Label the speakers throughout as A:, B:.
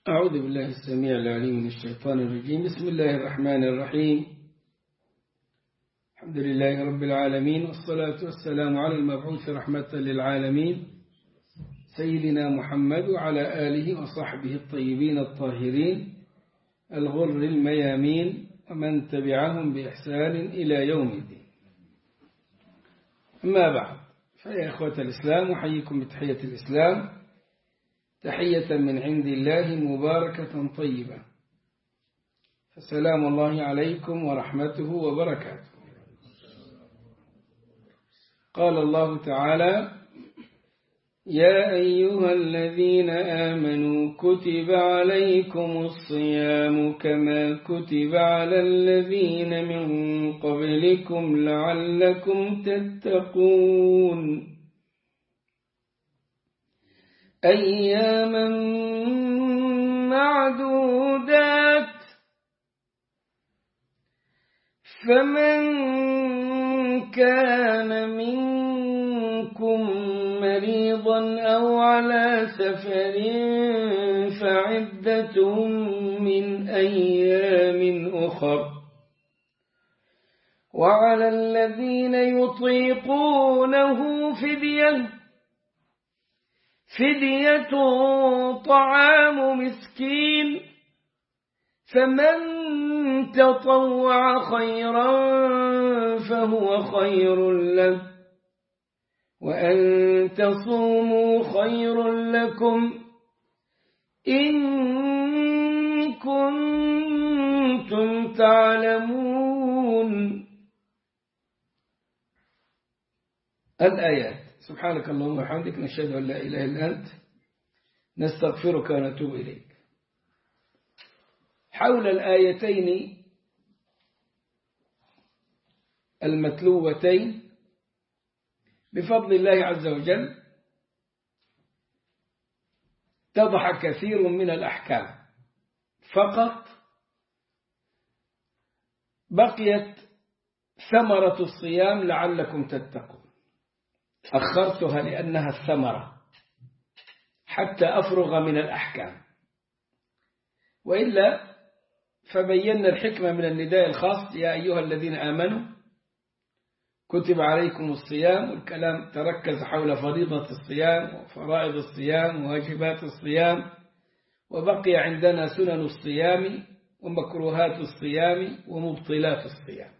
A: أعوذ بالله السميع العليم من الشيطان الرجيم بسم الله الرحمن الرحيم الحمد لله رب العالمين والصلاة والسلام على المبعوث رحمة للعالمين سيدنا محمد وعلى آله وصحبه الطيبين الطاهرين الغر الميامين ومن تبعهم بإحسان إلى يوم الدين أما بعد فيا إخوة الإسلام أحييكم بتحية الإسلام تحية من عند الله مباركة طيبة فسلام الله عليكم ورحمته وبركاته قال الله تعالى يا أيها الذين آمنوا كتب عليكم الصيام كما كتب على الذين من قبلكم لعلكم تتقون أياما معدودات فمن كان منكم مريضا أو على سفر فعدة من أيام أخر وعلى الذين يطيقونه فديه فدية طعام مسكين فمن تطوع خيرا فهو خير له وأن تصوموا خير لكم إن كنتم تعلمون الآيات سبحانك اللهم وبحمدك نشهد أن لا إله إلا أنت نستغفرك ونتوب إليك حول الآيتين المتلوتين بفضل الله عز وجل تضح كثير من الأحكام فقط بقيت ثمرة الصيام لعلكم تتقون أخرتها لأنها الثمرة حتى أفرغ من الأحكام وإلا فبينا الحكمة من النداء الخاص يا أيها الذين آمنوا كتب عليكم الصيام والكلام تركز حول فريضة الصيام وفرائض الصيام وواجبات الصيام وبقي عندنا سنن الصيام ومكروهات الصيام ومبطلات الصيام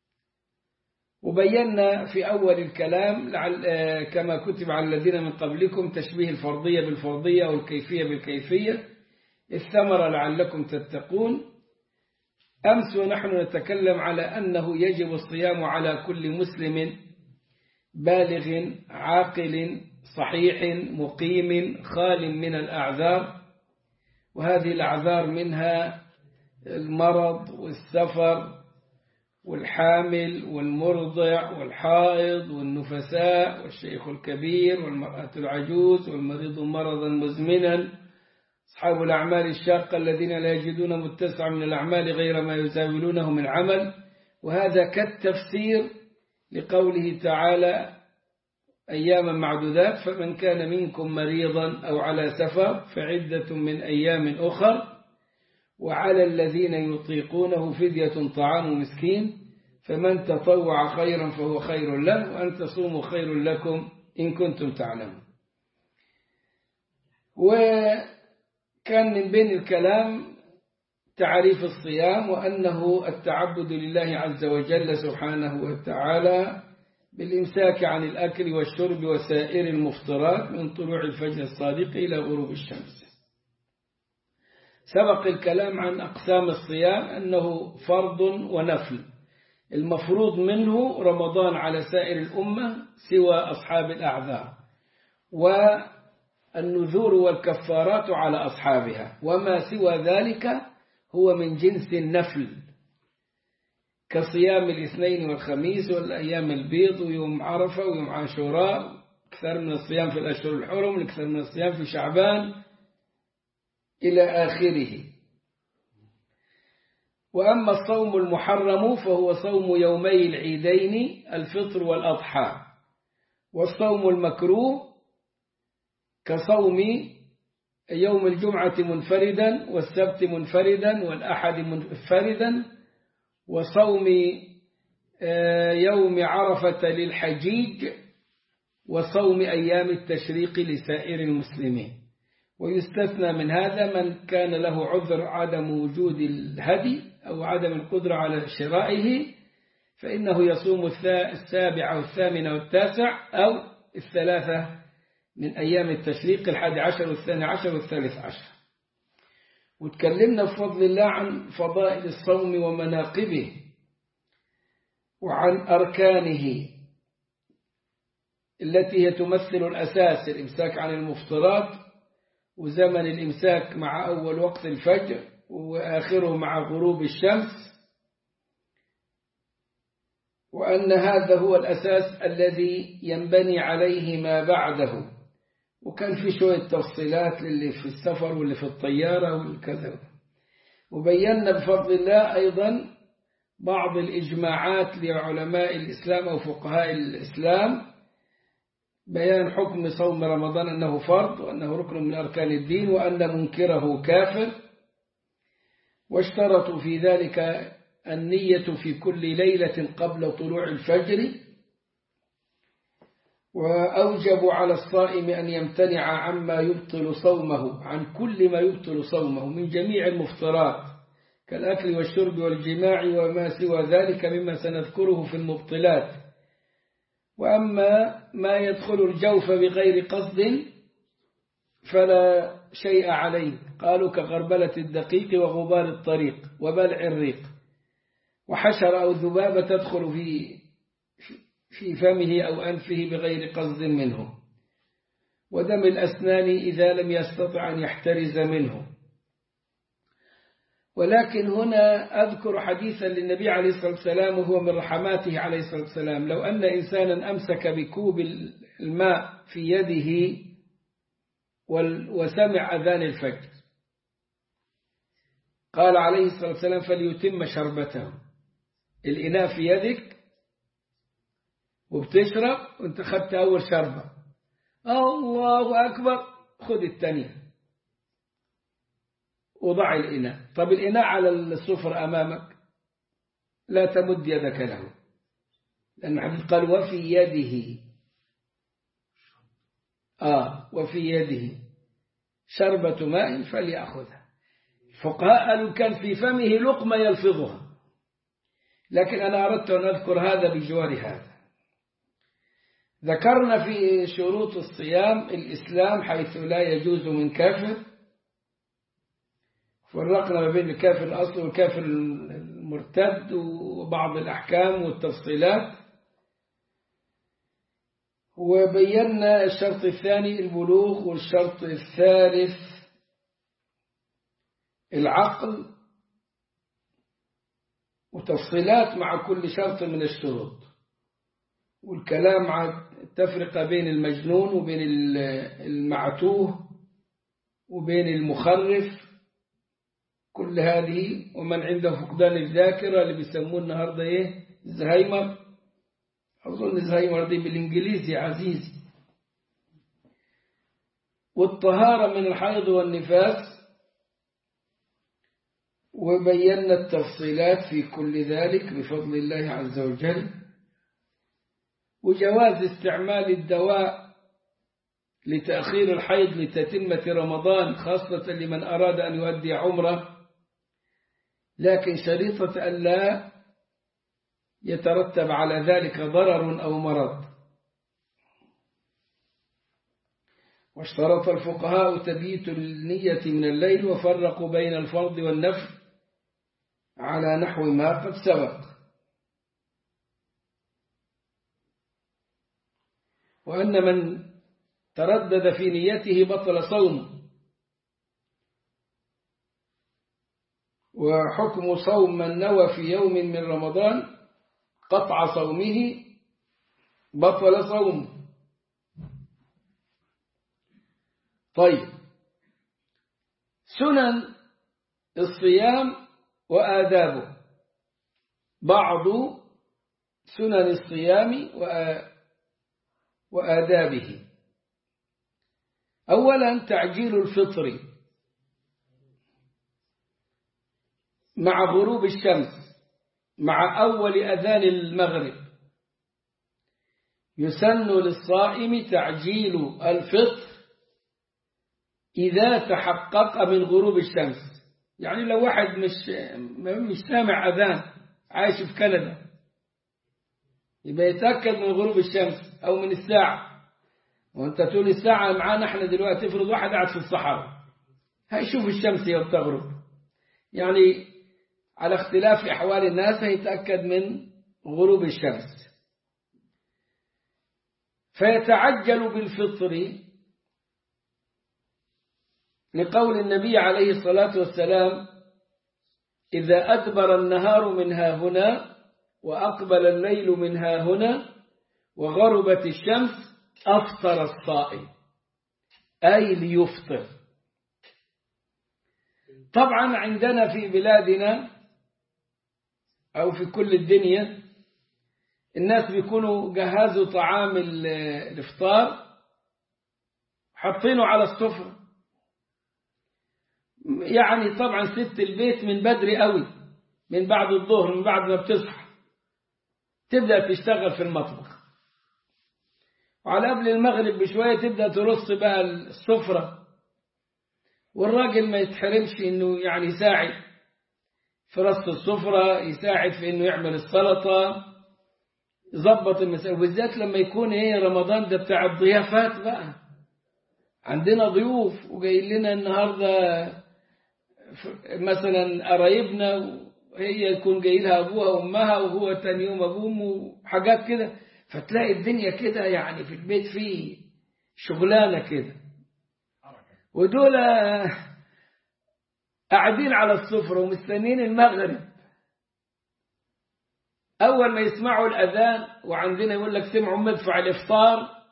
A: وبينا في أول الكلام لعل كما كتب على الذين من قبلكم تشبيه الفرضية بالفرضية والكيفية بالكيفية الثمرة لعلكم تتقون أمس ونحن نتكلم على أنه يجب الصيام على كل مسلم بالغ عاقل صحيح مقيم خال من الأعذار وهذه الأعذار منها المرض والسفر والحامل والمرضع والحائض والنفساء والشيخ الكبير والمرأة العجوز والمريض مرضا مزمنا أصحاب الأعمال الشاقة الذين لا يجدون متسعا من الأعمال غير ما يزاولونه من عمل وهذا كالتفسير لقوله تعالى أياما معدودات فمن كان منكم مريضا أو على سفر فعدة من أيام أخر وعلى الذين يطيقونه فدية طعام مسكين فمن تطوع خيرا فهو خير له وأن تصوموا خير لكم إن كنتم تعلمون وكان من بين الكلام تعريف الصيام وأنه التعبد لله عز وجل سبحانه وتعالى بالإمساك عن الأكل والشرب وسائر المفطرات من طلوع الفجر الصادق إلى غروب الشمس سبق الكلام عن أقسام الصيام أنه فرض ونفل المفروض منه رمضان على سائر الأمة سوى أصحاب الأعذار والنذور والكفارات على أصحابها وما سوى ذلك هو من جنس النفل كصيام الاثنين والخميس والأيام البيض ويوم عرفة ويوم عاشوراء أكثر من الصيام في الأشهر الحرم أكثر من الصيام في شعبان إلى آخره وأما الصوم المحرم فهو صوم يومي العيدين الفطر والأضحى والصوم المكروه كصوم يوم الجمعة منفردا والسبت منفردا والأحد منفردا وصوم يوم عرفة للحجيج وصوم أيام التشريق لسائر المسلمين ويستثنى من هذا من كان له عذر عدم وجود الهدي أو عدم القدرة على شرائه فإنه يصوم السابع والثامن والتاسع أو الثلاثة من أيام التشريق الحادي عشر والثاني عشر والثالث عشر وتكلمنا بفضل الله عن فضائل الصوم ومناقبه وعن أركانه التي هي تمثل الأساس الإمساك عن المفطرات وزمن الإمساك مع أول وقت الفجر وآخره مع غروب الشمس وأن هذا هو الأساس الذي ينبني عليه ما بعده وكان في شوية تفصيلات للي في السفر واللي في الطيارة والكذا وبينا بفضل الله أيضا بعض الإجماعات لعلماء الإسلام أو فقهاء الإسلام بيان حكم صوم رمضان أنه فرض وأنه ركن من أركان الدين وأن منكره كافر واشترطوا في ذلك النية في كل ليلة قبل طلوع الفجر وأوجبوا على الصائم أن يمتنع عما يبطل صومه عن كل ما يبطل صومه من جميع المفطرات كالأكل والشرب والجماع وما سوى ذلك مما سنذكره في المبطلات وأما ما يدخل الجوف بغير قصد فلا شيء عليه قالوا كغربلة الدقيق وغبار الطريق وبلع الريق وحشر أو ذبابة تدخل في في فمه أو أنفه بغير قصد منه ودم الأسنان إذا لم يستطع أن يحترز منه ولكن هنا أذكر حديثا للنبي عليه الصلاة والسلام وهو من رحماته عليه الصلاة والسلام لو أن إنسانا أمسك بكوب الماء في يده وسمع أذان الفجر قال عليه الصلاة والسلام فليتم شربته الإناء في يدك وبتشرب وانت خدت أول شربة الله أكبر خذ الثانية وضع الإناء طب الإناء على السفر أمامك لا تمد يدك له لأن الحديث قال وفي يده آه وفي يده شربة ماء فليأخذها الفقهاء قالوا كان في فمه لقمة يلفظها لكن أنا أردت أن أذكر هذا بجوار هذا ذكرنا في شروط الصيام الإسلام حيث لا يجوز من كافر فرقنا ما بين الكافر الأصل والكافر المرتد وبعض الأحكام والتفصيلات وبينا الشرط الثاني البلوغ والشرط الثالث العقل وتفصيلات مع كل شرط من الشروط والكلام عن التفرقة بين المجنون وبين المعتوه وبين المخرف كل هذه ومن عنده فقدان الذاكرة اللي بيسموه النهاردة ايه زهايمر أظن زهايمر دي بالإنجليزي عزيزي والطهارة من الحيض والنفاس وبينا التفصيلات في كل ذلك بفضل الله عز وجل وجواز استعمال الدواء لتأخير الحيض لتتمة رمضان خاصة لمن أراد أن يؤدي عمره لكن شريطة أن لا يترتب على ذلك ضرر أو مرض واشترط الفقهاء تبييت النية من الليل وفرقوا بين الفرض والنفل على نحو ما قد سبق وأن من تردد في نيته بطل صومه وحكم صوم من نوى في يوم من رمضان قطع صومه بطل صومه طيب سنن الصيام وآدابه بعض سنن الصيام وآدابه أولا تعجيل الفطر مع غروب الشمس مع أول أذان المغرب يسن للصائم تعجيل الفطر إذا تحقق من غروب الشمس يعني لو واحد مش مش سامع أذان عايش في كندا يبقى يتأكد من غروب الشمس أو من الساعة وانت تقول الساعة معانا احنا دلوقتي افرض واحد قاعد في الصحراء هيشوف الشمس هي بتغرب يعني على اختلاف أحوال الناس هيتأكد من غروب الشمس فيتعجل بالفطر لقول النبي عليه الصلاة والسلام إذا أدبر النهار من ها هنا وأقبل الليل من ها هنا وغربت الشمس أفطر الصائم أي ليفطر طبعا عندنا في بلادنا أو في كل الدنيا الناس بيكونوا جهزوا طعام الإفطار حاطينه على السفرة يعني طبعا ست البيت من بدري قوي من بعد الظهر من بعد ما بتصحى تبدأ تشتغل في المطبخ وعلى قبل المغرب بشوية تبدأ ترص بقى السفرة والراجل ما يتحرمش انه يعني يساعد في رص السفرة يساعد في انه يعمل السلطة يظبط المسائل وبالذات لما يكون ايه رمضان ده بتاع الضيافات بقى عندنا ضيوف وجايين لنا النهارده مثلا قرايبنا هي يكون جاي لها ابوها وامها وهو تاني يوم ابوه وحاجات كده فتلاقي الدنيا كده يعني في البيت فيه شغلانه كده ودول قاعدين على السفرة ومستنين المغرب أول ما يسمعوا الأذان وعندنا يقول لك سمعوا مدفع الإفطار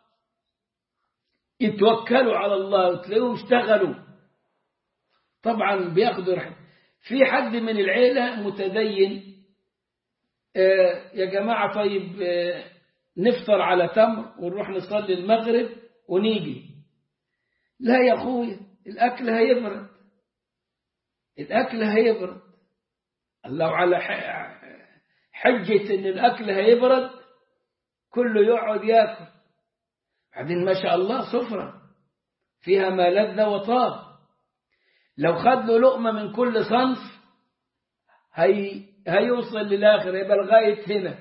A: يتوكلوا على الله وتلاقيهم اشتغلوا طبعا بياخدوا رحمة في حد من العيلة متدين آه يا جماعة طيب آه نفطر على تمر ونروح نصلي المغرب ونيجي لا يا أخوي الأكل هيبرد الأكل هيبرد الله على حجة إن الأكل هيبرد كله يقعد ياكل بعدين ما شاء الله سفرة فيها ما لذ وطاب لو خد له لقمة من كل صنف هي هيوصل للآخر يبقى لغاية هنا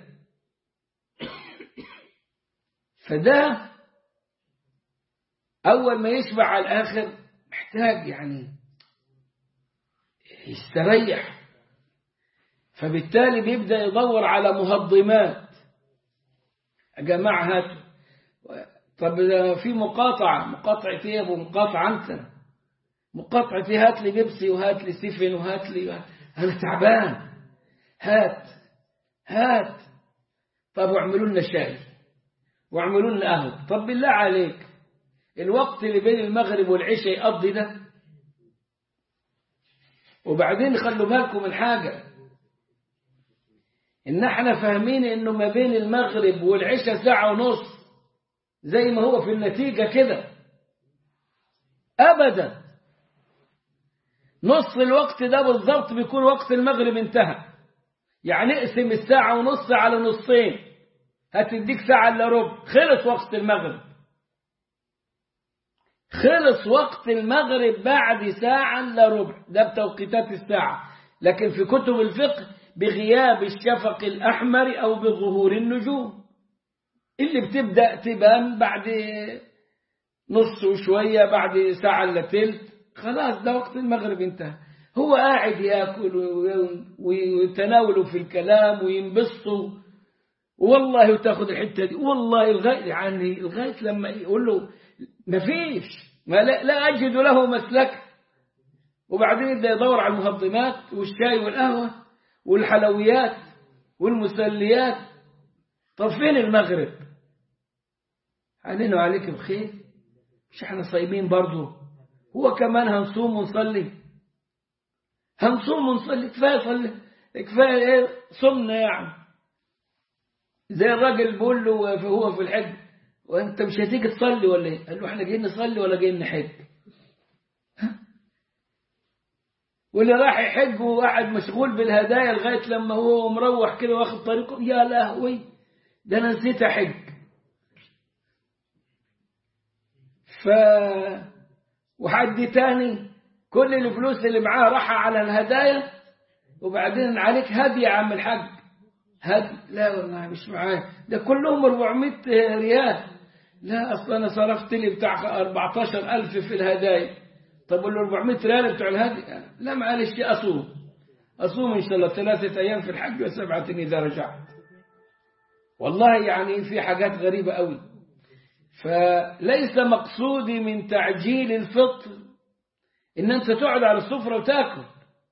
A: فده أول ما يشبع على الآخر محتاج يعني يستريح فبالتالي بيبدأ يدور على مهضمات يا جماعة هاتوا طب في مقاطعة مقاطعة ايه ابو مقاطعة انت مقاطعة ايه هات لي بيبسي وهات لي سيفن وهات لي انا تعبان هات هات طب واعملوا لنا شاي واعملوا لنا قهوة طب بالله عليك الوقت اللي بين المغرب والعشاء يقضي ده وبعدين خلوا بالكم من حاجة إن احنا فاهمين إنه ما بين المغرب والعشاء ساعة ونص زي ما هو في النتيجة كده أبدا نص الوقت ده بالظبط بيكون وقت المغرب انتهى يعني اقسم الساعة ونص على نصين هتديك ساعة إلا ربع خلص وقت المغرب خلص وقت المغرب بعد ساعة إلا ربع ده بتوقيتات الساعة لكن في كتب الفقه بغياب الشفق الأحمر أو بظهور النجوم اللي بتبدأ تبان بعد نص وشوية بعد ساعة إلا تلت خلاص ده وقت المغرب انتهى هو قاعد ياكل ويتناولوا في الكلام وينبسطوا والله وتاخذ الحته دي والله لغايه يعني لغايه لما يقول له ما فيش ما لا, لا أجد له مسلك وبعدين يبدأ يدور على المهضمات والشاي والقهوة والحلويات والمسليات طب فين المغرب علينا وعليك بخير مش احنا صايمين برضه هو كمان هنصوم ونصلي هنصوم ونصلي كفايه صلي كفايه ايه صمنا يعني زي الراجل بيقول له هو في الحج وانت مش هتيجي تصلي ولا ايه قال له احنا جايين نصلي ولا جايين نحج واللي راح يحج وقاعد مشغول بالهدايا لغايه لما هو مروح كده واخد طريقه يا لهوي ده انا نسيت احج ف وحد تاني كل الفلوس اللي معاه راح على الهدايا وبعدين عليك هدي يا عم الحاج هدي لا والله مش معايا ده كلهم 400 ريال لا اصلا انا صرفت لي بتاع 14000 في الهدايا طب وال 400 ريال بتوع الهدي لا معلش اصوم اصوم ان شاء الله ثلاثه ايام في الحج وسبعه اذا رجعت والله يعني في حاجات غريبه قوي فليس مقصودي من تعجيل الفطر ان انت تقعد على السفره وتاكل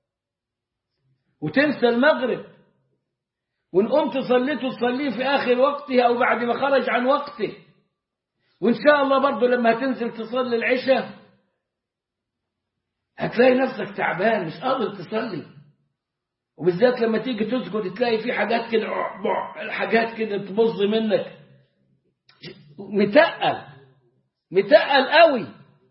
A: وتنسى المغرب وان قمت صليت تصليه في اخر وقته او بعد ما خرج عن وقته وان شاء الله برضه لما هتنزل تصلي العشاء هتلاقي نفسك تعبان مش قادر تصلي وبالذات لما تيجي تسجد تلاقي في حاجات كده حاجات كده تبظ منك متقل متقل قوي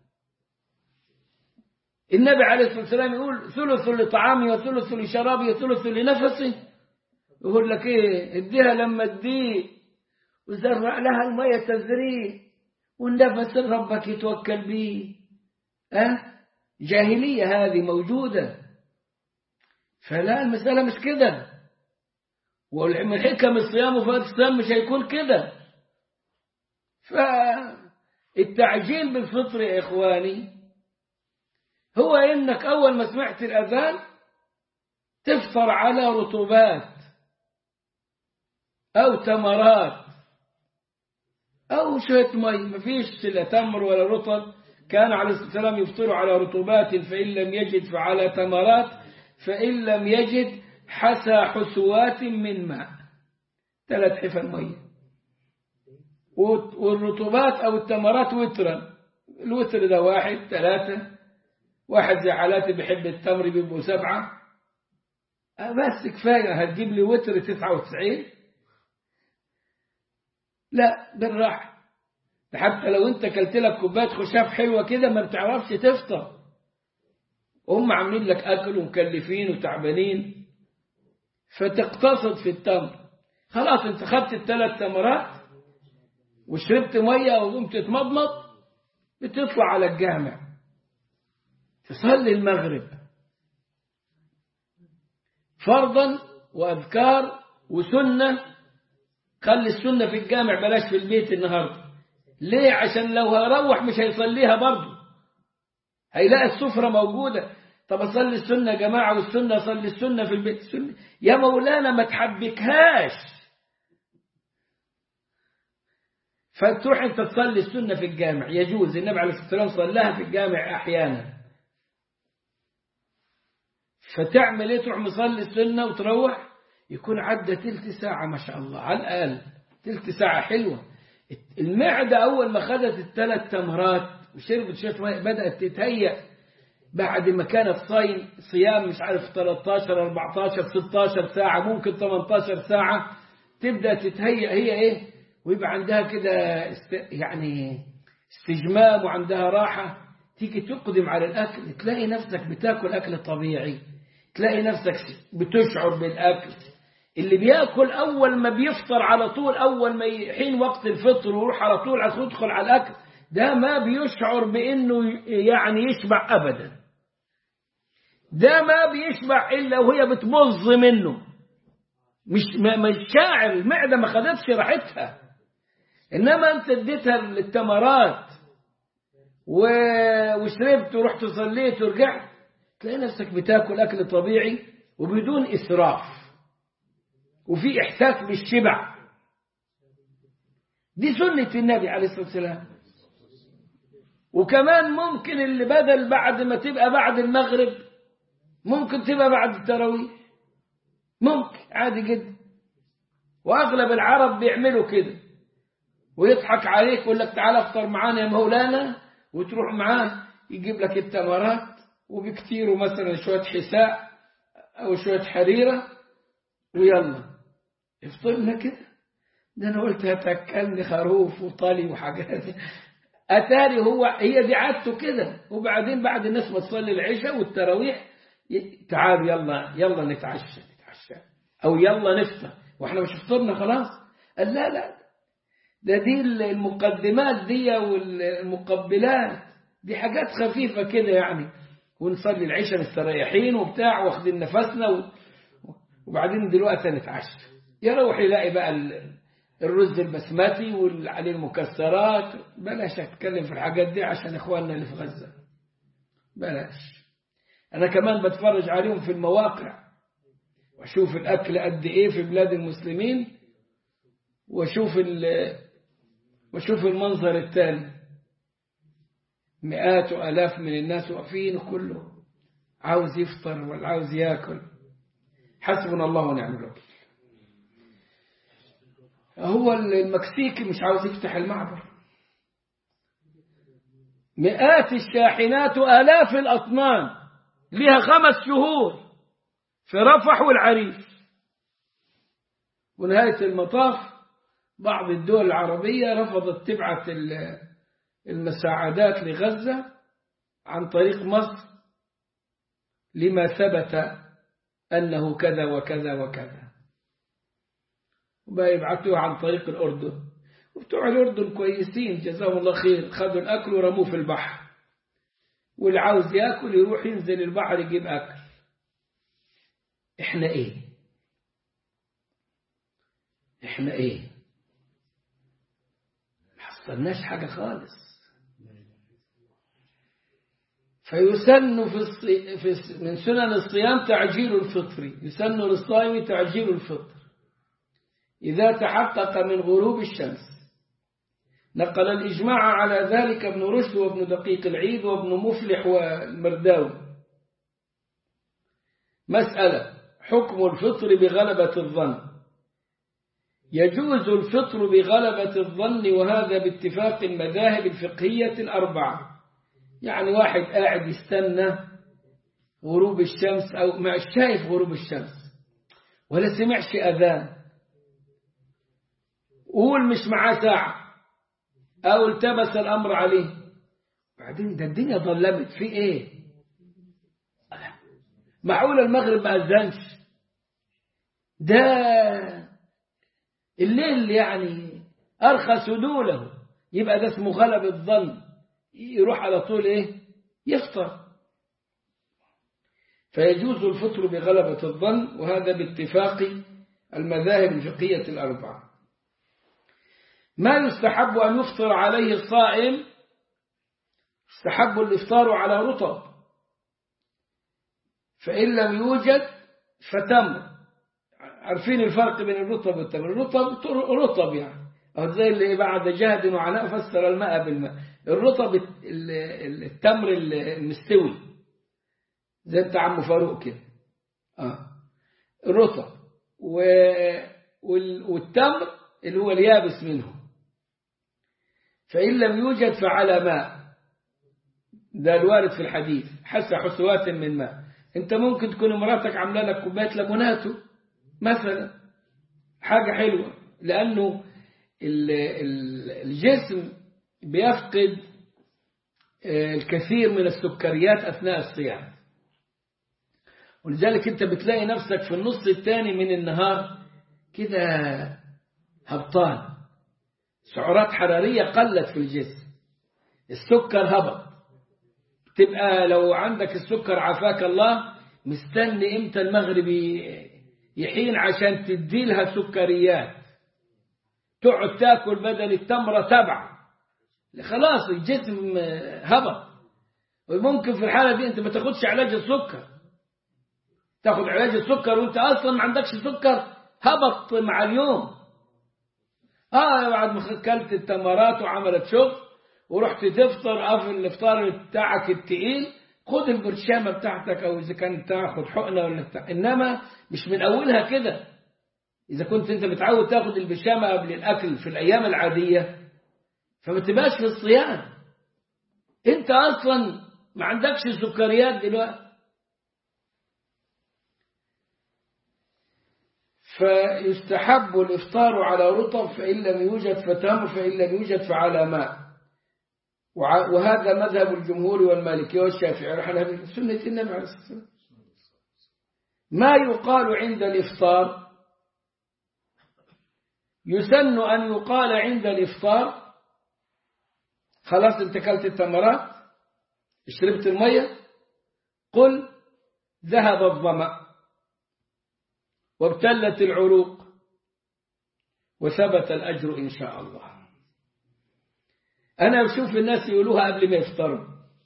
A: النبي عليه الصلاة والسلام يقول ثلث لطعامي وثلث لشرابي وثلث لنفسي يقول لك ايه اديها لما تضيق وزرع لها المية تزريع والنفس ربك يتوكل بيه أه؟ جاهلية هذه موجودة فلا المسألة مش كده ومن حكم الصيام وفوات الصيام مش هيكون كده فالتعجيل بالفطر يا إخواني هو إنك أول ما سمعت الأذان تفطر على رطوبات أو تمرات أو شوية مي مفيش لا تمر ولا رطب كان عليه الصلاة والسلام يفطر على رطوبات فإن لم يجد فعلى تمرات فإن لم يجد حسى حسوات من ماء ثلاث حفن مية والرطوبات أو التمرات وترا الوتر ده واحد ثلاثة واحد زي حالاتي بيحب التمر بيبقوا سبعة بس كفاية هتجيب لي وتر تسعة وتسعين لا بالراحة حتى لو انت كلت لك كوبايه خشاف حلوه كده ما بتعرفش تفطر هم عاملين لك اكل ومكلفين وتعبانين فتقتصد في التمر خلاص انت خدت الثلاث تمرات وشربت ميه وقمت تتمضمض بتطلع على الجامع تصلي المغرب فرضا واذكار وسنه خلي السنه في الجامع بلاش في البيت النهارده ليه عشان لو هروح مش هيصليها برضه هيلاقي السفرة موجودة طب أصلي السنة يا جماعة والسنة أصلي السنة في البيت السنة يا مولانا ما تحبكهاش فتروح أنت تصلي السنة في الجامع يجوز النبي عليه الصلاة والسلام صلاها في الجامع أحيانا فتعمل إيه تروح مصلي السنة وتروح يكون عدى تلت ساعة ما شاء الله على الأقل تلت ساعة حلوة المعدة أول ما خدت الثلاث تمرات وشربت شوية ماء بدأت تتهيأ بعد ما كانت صايم صيام مش عارف 13 14 16 ساعة ممكن 18 ساعة تبدأ تتهيأ هي إيه ويبقى عندها كده است... يعني استجمام وعندها راحة تيجي تقدم على الأكل تلاقي نفسك بتاكل أكل طبيعي تلاقي نفسك بتشعر بالأكل اللي بياكل اول ما بيفطر على طول اول ما حين وقت الفطر ويروح على طول عشان يدخل على الاكل ده ما بيشعر بانه يعني يشبع ابدا ده ما بيشبع الا وهي بتبظ منه مش مش شاعر المعده ما خدتش راحتها انما انت اديتها التمرات وشربت ورحت صليت ورجعت تلاقي نفسك بتاكل اكل طبيعي وبدون اسراف وفي إحساس بالشبع دي سنة النبي عليه الصلاة والسلام وكمان ممكن اللي بدل بعد ما تبقى بعد المغرب ممكن تبقى بعد التراويح ممكن عادي جدا وأغلب العرب بيعملوا كده ويضحك عليك ويقول لك تعالى افطر معانا يا مولانا وتروح معاه يجيب لك التمرات وبكتيره مثلا شوية حساء أو شوية حريرة ويلا افطرنا كده ده انا قلت هتاكلني خروف وطلي وحاجات اتاري هو هي دي عادته كده وبعدين بعد الناس ما تصلي العشاء والتراويح تعال يلا يلا نتعشى نتعشى او يلا نفطر واحنا مش فطرنا خلاص قال لا لا ده دي المقدمات دي والمقبلات دي حاجات خفيفة كده يعني ونصلي العشاء مستريحين وبتاع واخدين نفسنا و... وبعدين دلوقتي نتعشى يروح يلاقي بقى الرز البسمتي واللي عليه المكسرات بلاش اتكلم في الحاجات دي عشان اخواننا اللي في غزة بلاش انا كمان بتفرج عليهم في المواقع واشوف الاكل قد ايه في بلاد المسلمين واشوف واشوف المنظر التالي مئات والاف من الناس واقفين كله عاوز يفطر ولا عاوز ياكل حسبنا الله ونعم الوكيل هو المكسيكي مش عاوز يفتح المعبر مئات الشاحنات وآلاف الأطنان لها خمس شهور في رفح والعريش ونهاية المطاف بعض الدول العربية رفضت تبعث المساعدات لغزة عن طريق مصر لما ثبت أنه كذا وكذا وكذا وبقى يبعثوها عن طريق الأردن وبتوع الأردن كويسين جزاهم الله خير خدوا الأكل ورموه في البحر واللي عاوز ياكل يروح ينزل البحر يجيب أكل إحنا إيه إحنا إيه ما حصلناش حاجة خالص فيسن في, الصي... في من سنن الصيام تعجيل الفطر يسن للصائم تعجيل الفطر إذا تحقق من غروب الشمس نقل الإجماع على ذلك ابن رشد وابن دقيق العيد وابن مفلح والمرداوي مسألة حكم الفطر بغلبة الظن يجوز الفطر بغلبة الظن وهذا باتفاق المذاهب الفقهية الأربعة يعني واحد قاعد يستنى غروب الشمس أو مش شايف غروب الشمس ولا سمعش أذان قول مش معاه ساعة أو التبس الأمر عليه بعدين ده الدنيا ظلمت في إيه معقول المغرب ما أذنش ده الليل يعني أرخى سدوله يبقى ده اسمه غلب الظن يروح على طول إيه يفطر فيجوز الفطر بغلبة الظن وهذا باتفاق المذاهب الفقهية الأربعة ما يستحب أن يفطر عليه الصائم يستحب الإفطار على رطب فإن لم يوجد فتمر عارفين الفرق بين الرطب والتمر الرطب رطب يعني أو زي اللي بعد جهد وعناء فسر الماء بالماء الرطب التمر المستوي زي انت عم فاروق كده اه الرطب والتمر اللي هو اليابس منه فإن لم يوجد فعلى ماء ده الوارد في الحديث حس حسوات من ماء انت ممكن تكون مراتك عامله لك كوبايه ليموناتو مثلا حاجه حلوه لانه الجسم بيفقد الكثير من السكريات اثناء الصيام ولذلك انت بتلاقي نفسك في النص الثاني من النهار كده هبطان سعرات حرارية قلت في الجسم السكر هبط تبقى لو عندك السكر عافاك الله مستني امتى المغرب يحين عشان تدي لها سكريات تقعد تاكل بدل التمرة سبعة خلاص الجسم هبط وممكن في الحالة دي انت ما تاخدش علاج السكر تاخد علاج السكر وانت اصلا ما عندكش سكر هبط مع اليوم اه بعد ما اكلت التمرات وعملت شغل ورحت تفطر قفل الافطار بتاعك التقيل خد البرشامة بتاعتك او اذا كان تاخد حقنة ولا بتاع انما مش من اولها كده اذا كنت انت متعود تاخد البرشامة قبل الاكل في الايام العادية فما تبقاش في الصيام انت اصلا ما عندكش سكريات دلوقتي فيستحب الإفطار على رطب فإن لم يوجد فتمر فإن لم يوجد فعلى ماء وهذا مذهب الجمهور والمالكية والشافعي رحمه سنة النبي عليه الصلاة والسلام ما يقال عند الإفطار يسن أن يقال عند الإفطار خلاص انت كلت التمرات شربت المية قل ذهب الظمأ وابتلت العروق وثبت الأجر إن شاء الله أنا بشوف الناس يقولوها قبل ما يفطروا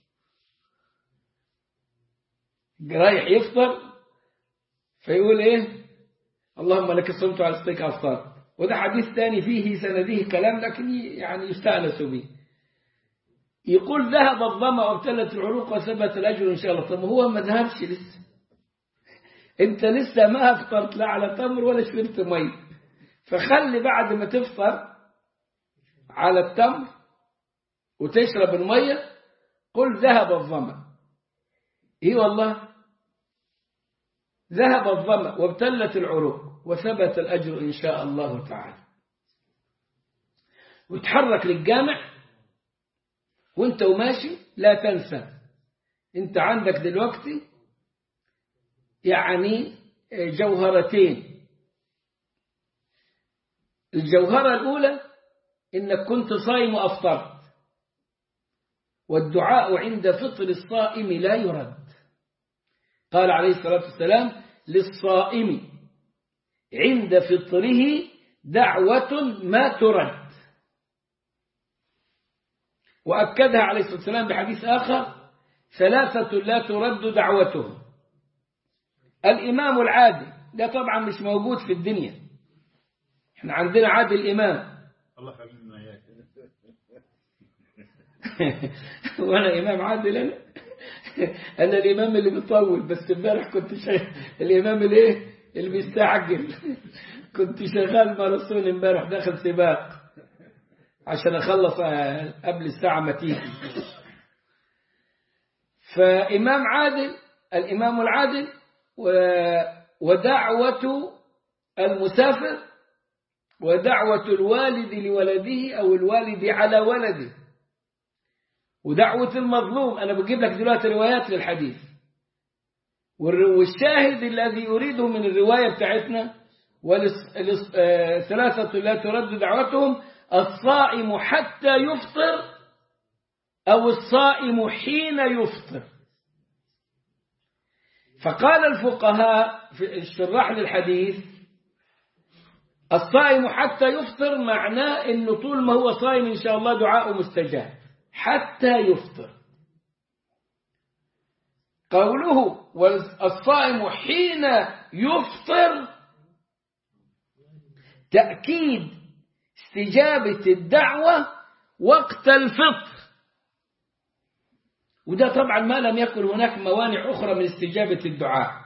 A: رايح يفطر فيقول إيه اللهم لك صمت على الصديق أفطار وده حديث ثاني فيه سنده كلام لكن يعني يستأنس به يقول ذهب الظما وابتلت العروق وثبت الأجر إن شاء الله طب هو ما ذهبش لسه انت لسه ما افطرت لا على تمر ولا شربت مي فخلي بعد ما تفطر على التمر وتشرب المية قل ذهب الظما ايه والله ذهب الظما وابتلت العروق وثبت الأجر إن شاء الله تعالى وتحرك للجامع وانت وماشي لا تنسى انت عندك دلوقتي يعني جوهرتين الجوهرة الأولى إنك كنت صايم وأفطرت والدعاء عند فطر الصائم لا يرد قال عليه الصلاة والسلام للصائم عند فطره دعوة ما ترد وأكدها عليه الصلاة والسلام بحديث آخر ثلاثة لا ترد دعوتهم الإمام العادل ده طبعا مش موجود في الدنيا احنا عندنا عادل إمام
B: الله يخلينا اياك
A: وانا إمام عادل أنا أنا الإمام اللي بيطول بس امبارح كنت شغال الإمام الايه اللي بيستعجل كنت شغال ماراثون امبارح داخل سباق عشان أخلص قبل الساعة ما تيجي فإمام عادل الإمام العادل ودعوة المسافر ودعوة الوالد لولده أو الوالد على ولده ودعوة المظلوم أنا بجيب لك دلوقتي روايات للحديث والشاهد الذي يريده من الرواية بتاعتنا ثلاثة لا ترد دعوتهم الصائم حتى يفطر أو الصائم حين يفطر فقال الفقهاء في الشراح للحديث الصائم حتى يفطر معناه انه طول ما هو صائم ان شاء الله دعاءه مستجاب حتى يفطر قوله والصائم حين يفطر تأكيد استجابة الدعوة وقت الفطر وده طبعا ما لم يكن هناك موانع أخرى من استجابة الدعاء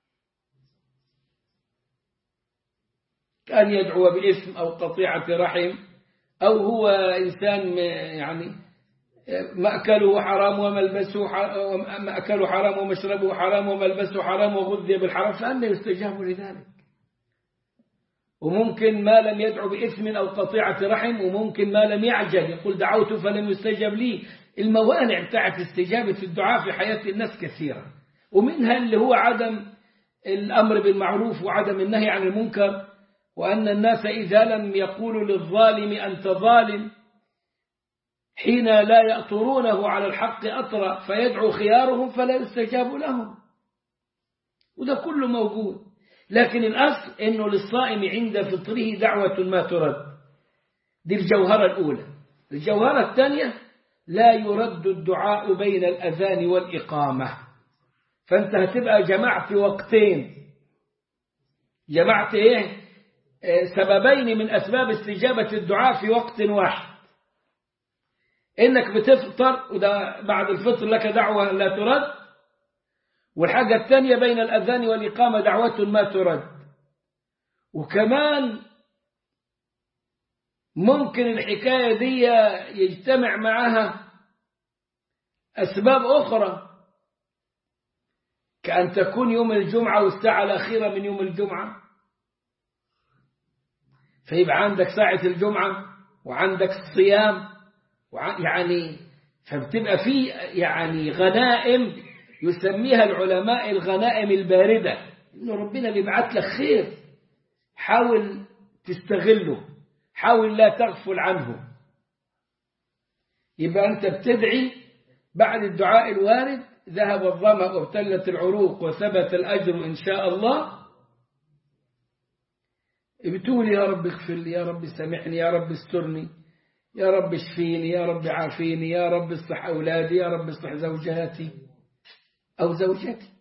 A: كان يدعو باسم أو قطيعة رحم أو هو إنسان يعني مأكله حرام وملبسه مأكله حرام ومشربه حرام وملبسه حرام وغذي بالحرام فأنا يستجاب لذلك وممكن ما لم يدعو باسم أو قطيعة رحم وممكن ما لم يعجل يقول دعوت فلم يستجب لي الموانع بتاعت استجابة الدعاء في حياة الناس كثيرة ومنها اللي هو عدم الأمر بالمعروف وعدم النهي عن المنكر وأن الناس إذا لم يقولوا للظالم أنت ظالم حين لا يأطرونه على الحق أطرا فيدعو خيارهم فلا يستجاب لهم وده كله موجود لكن الأصل أنه للصائم عند فطره دعوة ما ترد دي الجوهرة الأولى الجوهرة الثانية لا يرد الدعاء بين الأذان والإقامة فأنت هتبقى جمعت وقتين جمعت إيه سببين من أسباب استجابة الدعاء في وقت واحد إنك بتفطر وده بعد الفطر لك دعوة لا ترد والحاجة الثانية بين الأذان والإقامة دعوة ما ترد وكمان ممكن الحكاية دي يجتمع معها أسباب أخرى كأن تكون يوم الجمعة والساعة الأخيرة من يوم الجمعة فيبقى عندك ساعة الجمعة وعندك الصيام يعني فبتبقى في يعني غنائم يسميها العلماء الغنائم الباردة إنه ربنا بيبعت لك خير حاول تستغله حاول لا تغفل عنه يبقى أنت بتدعي بعد الدعاء الوارد ذهب الظمأ وابتلت العروق وثبت الأجر إن شاء الله بتقول يا رب اغفر لي يا رب سامحني يا رب استرني يا رب اشفيني يا رب عافيني يا رب اصلح أولادي يا رب اصلح زوجاتي أو زوجتي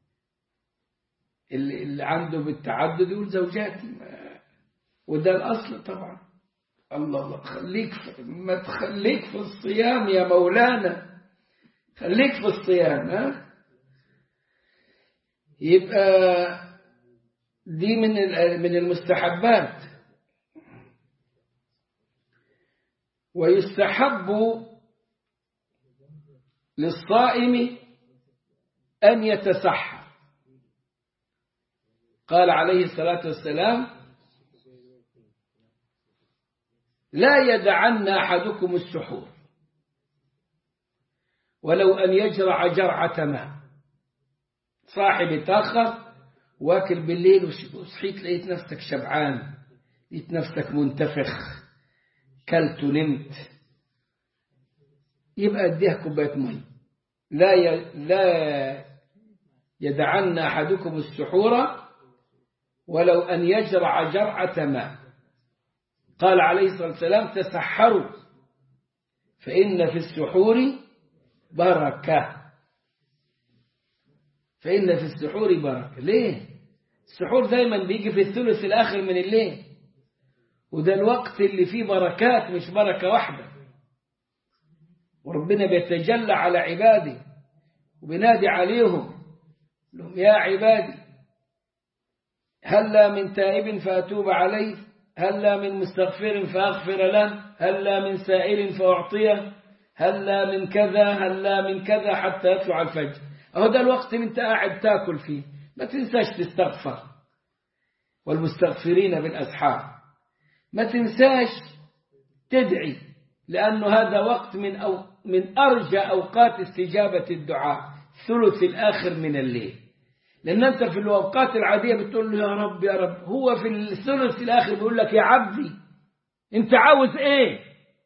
A: اللي, اللي عنده بالتعدد يقول زوجاتي وده الأصل طبعا الله الله خليك في ما تخليك في الصيام يا مولانا خليك في الصيام ها يبقى دي من من المستحبات ويستحب للصائم أن يتسحر قال عليه الصلاة والسلام لا يدعن أحدكم السحور ولو أن يجرع جرعة ماء صاحب تأخر واكل بالليل وصحيت لقيت نفسك شبعان لقيت نفسك منتفخ كلت ونمت يبقى اديها كوبايه مي لا ي... لا يدعن احدكم السحور ولو ان يجرع جرعه ماء قال عليه الصلاه والسلام تسحروا فان في السحور بركه فان في السحور بركه ليه السحور دايما بيجي في الثلث الاخر من الليل وده الوقت اللي فيه بركات مش بركة واحدة وربنا بيتجلى على عباده وبينادي عليهم لهم يا عبادي هلا من تائب فأتوب عليه هلا من مستغفر فأغفر له هلا من سائل فأعطيه هلا من كذا هلا من كذا حتى يطلع الفجر أهو ده الوقت اللي انت قاعد تاكل فيه ما تنساش تستغفر والمستغفرين بالأسحار ما تنساش تدعي لأنه هذا وقت من أو من أرجى أوقات استجابة الدعاء ثلث الآخر من الليل لأن أنت في الأوقات العادية بتقول له يا رب يا رب هو في الثلث الآخر بيقول لك يا عبدي أنت عاوز إيه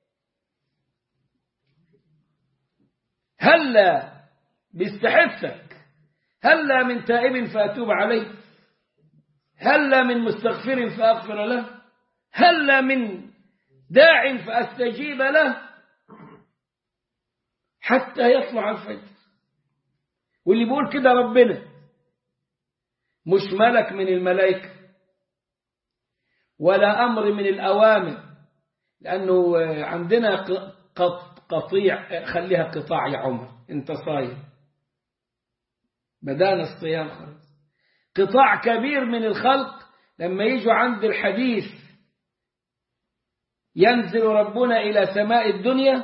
A: هلا بيستحثك هلا من تائب فأتوب عليه هلا من مستغفر فأغفر له هل من داع فأستجيب له حتى يطلع الفجر واللي بيقول كده ربنا مش ملك من الملائكة ولا أمر من الأوامر لأنه عندنا قطيع خليها قطاع يا عمر انت صايم بدانا الصيام خلاص قطاع كبير من الخلق لما يجوا عند الحديث ينزل ربنا إلى سماء الدنيا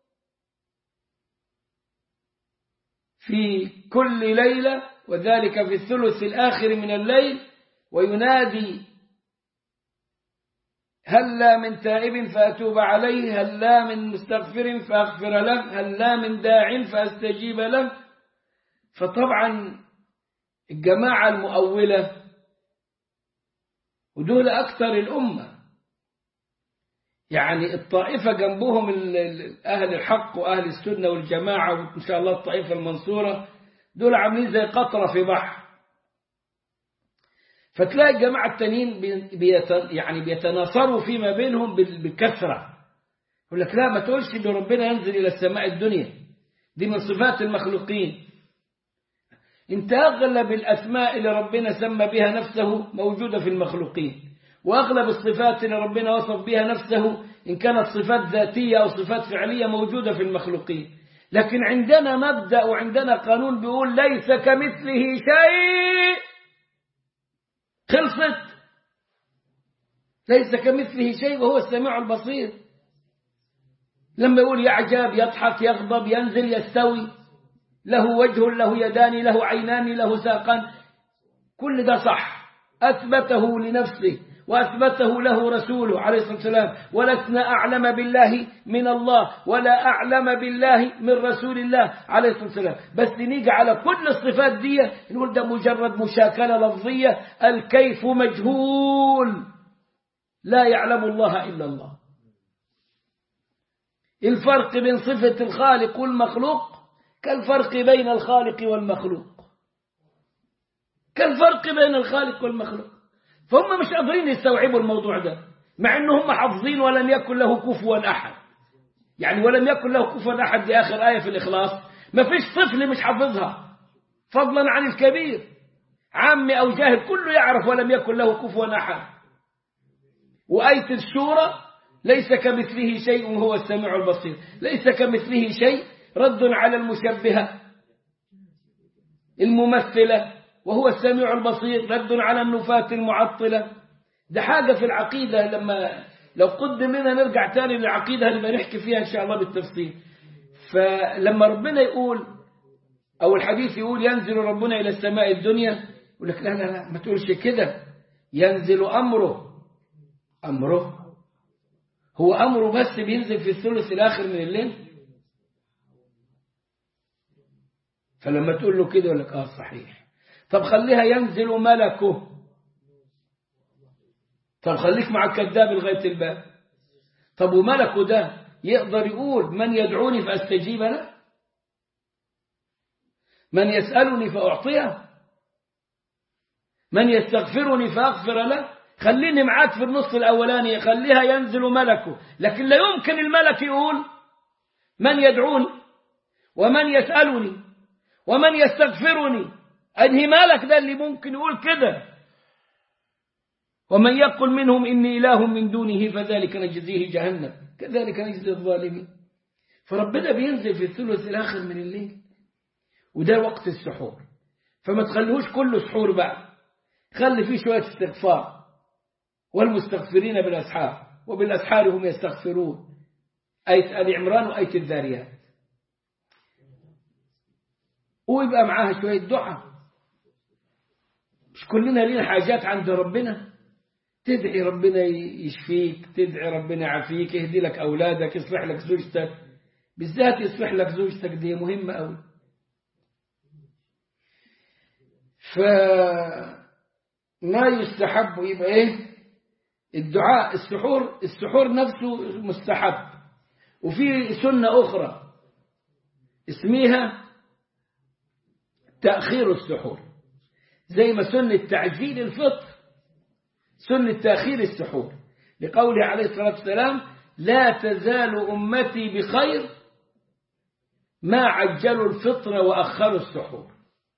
A: في كل ليلة وذلك في الثلث الآخر من الليل وينادي هلا من تائب فأتوب عليه هلا من مستغفر فأغفر له هلا من داع فأستجيب له فطبعا الجماعة المؤولة ودول أكثر الأمة يعني الطائفة جنبهم أهل الحق وأهل السنة والجماعة وإن شاء الله الطائفة المنصورة دول عاملين زي قطرة في بحر فتلاقي الجماعة التانيين بيت يعني بيتناصروا فيما بينهم بالكثرة يقول لك لا ما تقولش إن ربنا ينزل إلى السماء الدنيا دي من صفات المخلوقين انت أغلب الأسماء اللي ربنا سمى بها نفسه موجودة في المخلوقين وأغلب الصفات اللي ربنا وصف بها نفسه إن كانت صفات ذاتية أو صفات فعلية موجودة في المخلوقين لكن عندنا مبدأ وعندنا قانون بيقول ليس كمثله شيء خلصت ليس كمثله شيء وهو السميع البصير لما يقول يعجب يضحك يغضب ينزل يستوي له وجه له يدان له عينان له ساقان كل ده صح أثبته لنفسه وأثبته له رسوله عليه الصلاة والسلام ولسنا أعلم بالله من الله ولا أعلم بالله من رسول الله عليه الصلاة والسلام بس نيجي على كل الصفات دي نقول ده مجرد مشاكلة لفظية الكيف مجهول لا يعلم الله إلا الله الفرق بين صفة الخالق والمخلوق كالفرق بين الخالق والمخلوق كالفرق بين الخالق والمخلوق فهم مش قادرين يستوعبوا الموضوع ده مع انهم حافظين ولم يكن له كفوا احد يعني ولم يكن له كفوا احد دي اخر ايه في الاخلاص ما فيش طفل مش حافظها فضلا عن الكبير عامي او جاهل كله يعرف ولم يكن له كفوا احد وايه الشورى ليس كمثله شيء وهو السميع البصير ليس كمثله شيء رد على المشبهه الممثله وهو السميع البصير رد على النفاة المعطلة ده حاجة في العقيدة لما لو قدم لنا نرجع تاني للعقيدة نبقى نحكي فيها إن شاء الله بالتفصيل فلما ربنا يقول أو الحديث يقول ينزل ربنا إلى السماء الدنيا يقول لك لا لا لا ما تقولش كده ينزل أمره أمره هو أمره بس بينزل في الثلث الآخر من الليل فلما تقول له كده يقول لك آه صحيح طب خليها ينزل ملكه طب خليك مع الكذاب لغاية الباب طب وملكه ده يقدر يقول من يدعوني فأستجيب له من يسألني فأعطيه من يستغفرني فأغفر له خليني معاك في النص الأولاني خليها ينزل ملكه لكن لا يمكن الملك يقول من يدعوني ومن يسألني ومن يستغفرني أنهي مالك ده اللي ممكن يقول كده ومن يقل منهم إني إله من دونه فذلك نجزيه جهنم كذلك نجزي الظالمين فربنا بينزل في الثلث الآخر من الليل وده وقت السحور فما تخليهوش كله سحور بقى خلي فيه شوية استغفار والمستغفرين بالأسحار وبالأسحار هم يستغفرون آية آل عمران وآية الذاريات ويبقى معاها شوية دعاء مش كلنا لنا حاجات عند ربنا تدعي ربنا يشفيك تدعي ربنا يعافيك يهدي لك أولادك يصلح لك زوجتك بالذات يصلح لك زوجتك دي مهمة أوي فما يستحب يبقى إيه الدعاء السحور السحور نفسه مستحب وفي سنة أخرى اسمها تأخير السحور زي ما سنة تعجيل الفطر سنة تأخير السحور لقوله عليه الصلاة والسلام لا تزال أمتي بخير ما عجلوا الفطر وأخروا السحور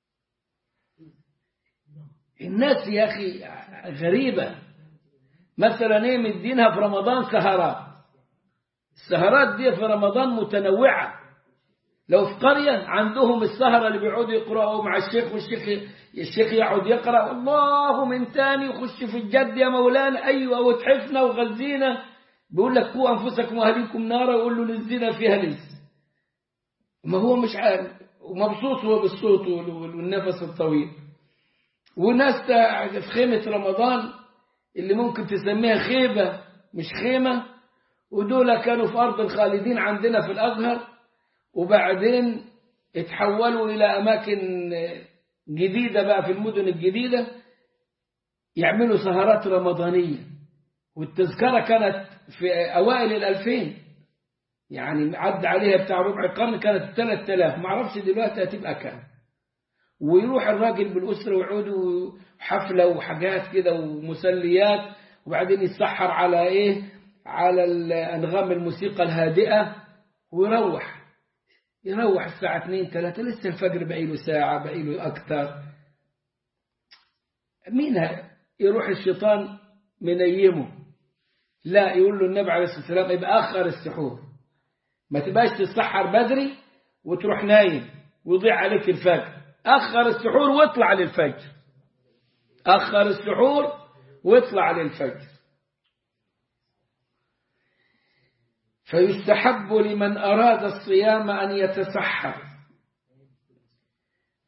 A: الناس يا أخي غريبة مثلا ايه مدينها في رمضان سهرات السهرات دي في رمضان متنوعة لو في قرية عندهم السهرة اللي بيقعدوا يقرأوا مع الشيخ والشيخ الشيخ يقعد يقرأ الله من تاني يخش في الجد يا مولانا أيوة وتحفنا وغزينا بيقول لك قوا أنفسكم وأهليكم نارا ويقول له للزنا فيها لز ما هو مش عارف ومبسوط هو بالصوت والنفس الطويل وناس في خيمة رمضان اللي ممكن تسميها خيبة مش خيمة ودول كانوا في أرض الخالدين عندنا في الأزهر وبعدين اتحولوا إلى أماكن جديدة بقى في المدن الجديدة يعملوا سهرات رمضانية والتذكرة كانت في أوائل الألفين يعني عد عليها بتاع ربع قرن كانت 3000 ما اعرفش دلوقتي هتبقى كام ويروح الراجل بالأسرة ويقعدوا حفلة وحاجات كده ومسليات وبعدين يتسحر على إيه على الأنغام الموسيقى الهادئة ويروح يروح الساعة 2 3 لسه الفجر بقي له ساعة بقي له أكثر مين يروح الشيطان منيمه لا يقول له النبي عليه الصلاة والسلام يبقى أخر السحور ما تبقاش تتسحر بدري وتروح نايم ويضيع عليك الفجر أخر السحور واطلع للفجر أخر السحور واطلع للفجر فيستحب لمن أراد الصيام أن يتسحر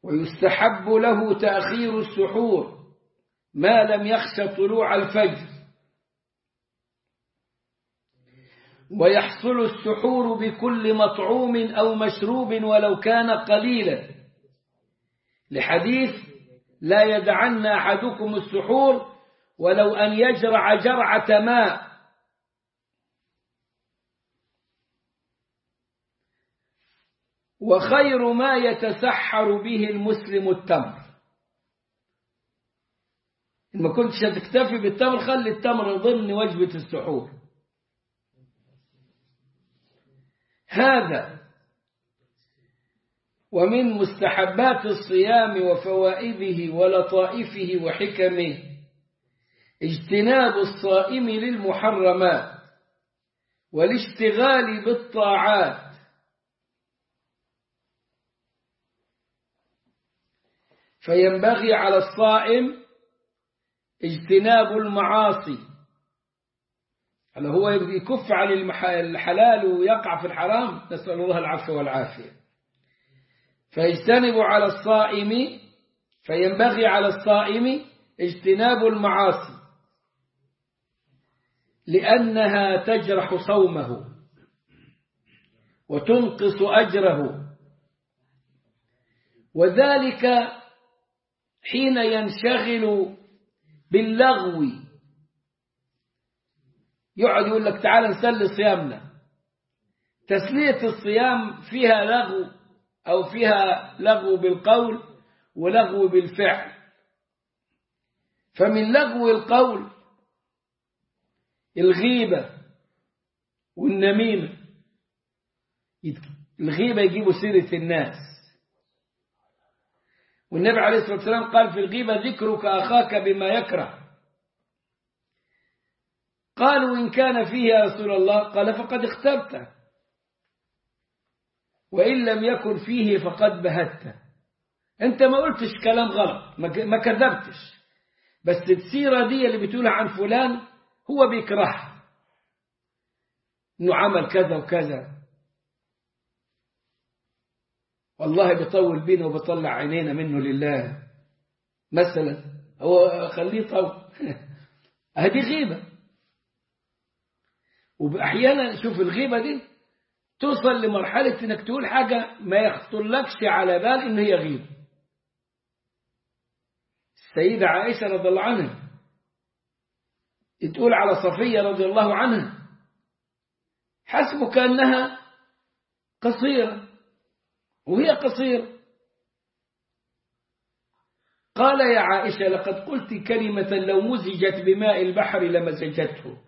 A: ويستحب له تأخير السحور ما لم يخش طلوع الفجر ويحصل السحور بكل مطعوم أو مشروب ولو كان قليلا لحديث لا يدعن أحدكم السحور ولو أن يجرع جرعة ماء وخير ما يتسحر به المسلم التمر ما كنتش هتكتفي بالتمر خلي التمر ضمن وجبة السحور هذا ومن مستحبات الصيام وفوائده ولطائفه وحكمه اجتناب الصائم للمحرمات والاشتغال بالطاعات فينبغي على الصائم اجتناب المعاصي هل هو يكف عن الحلال ويقع في الحرام نسأل الله العفو والعافية فيجتنب على الصائم فينبغي على الصائم اجتناب المعاصي لأنها تجرح صومه وتنقص أجره وذلك حين ينشغل باللغو يقعد يقول لك تعال نسلي صيامنا تسلية الصيام فيها لغو أو فيها لغو بالقول ولغو بالفعل فمن لغو القول الغيبة والنميمة الغيبة يجيبوا سيرة الناس والنبي عليه الصلاة والسلام قال في الغيبة ذكرك أخاك بما يكره قالوا إن كان فيه يا رسول الله قال فقد اخترته وإن لم يكن فيه فقد بهته أنت ما قلتش كلام غلط ما كذبتش بس السيرة دي اللي بتقولها عن فلان هو بيكرهها انه عمل كذا وكذا والله بيطول بينا وبيطلع عينينا منه لله مثلا هو خليه طول هذه غيبة وأحيانا شوف الغيبة دي توصل لمرحلة انك تقول حاجة ما يخطرلكش على بال ان هي غيبة السيدة عائشة رضي الله عنها تقول على صفية رضي الله عنها حسبك أنها قصيرة وهي قصيرة قال يا عائشة لقد قلت كلمة لو مزجت بماء البحر لمزجته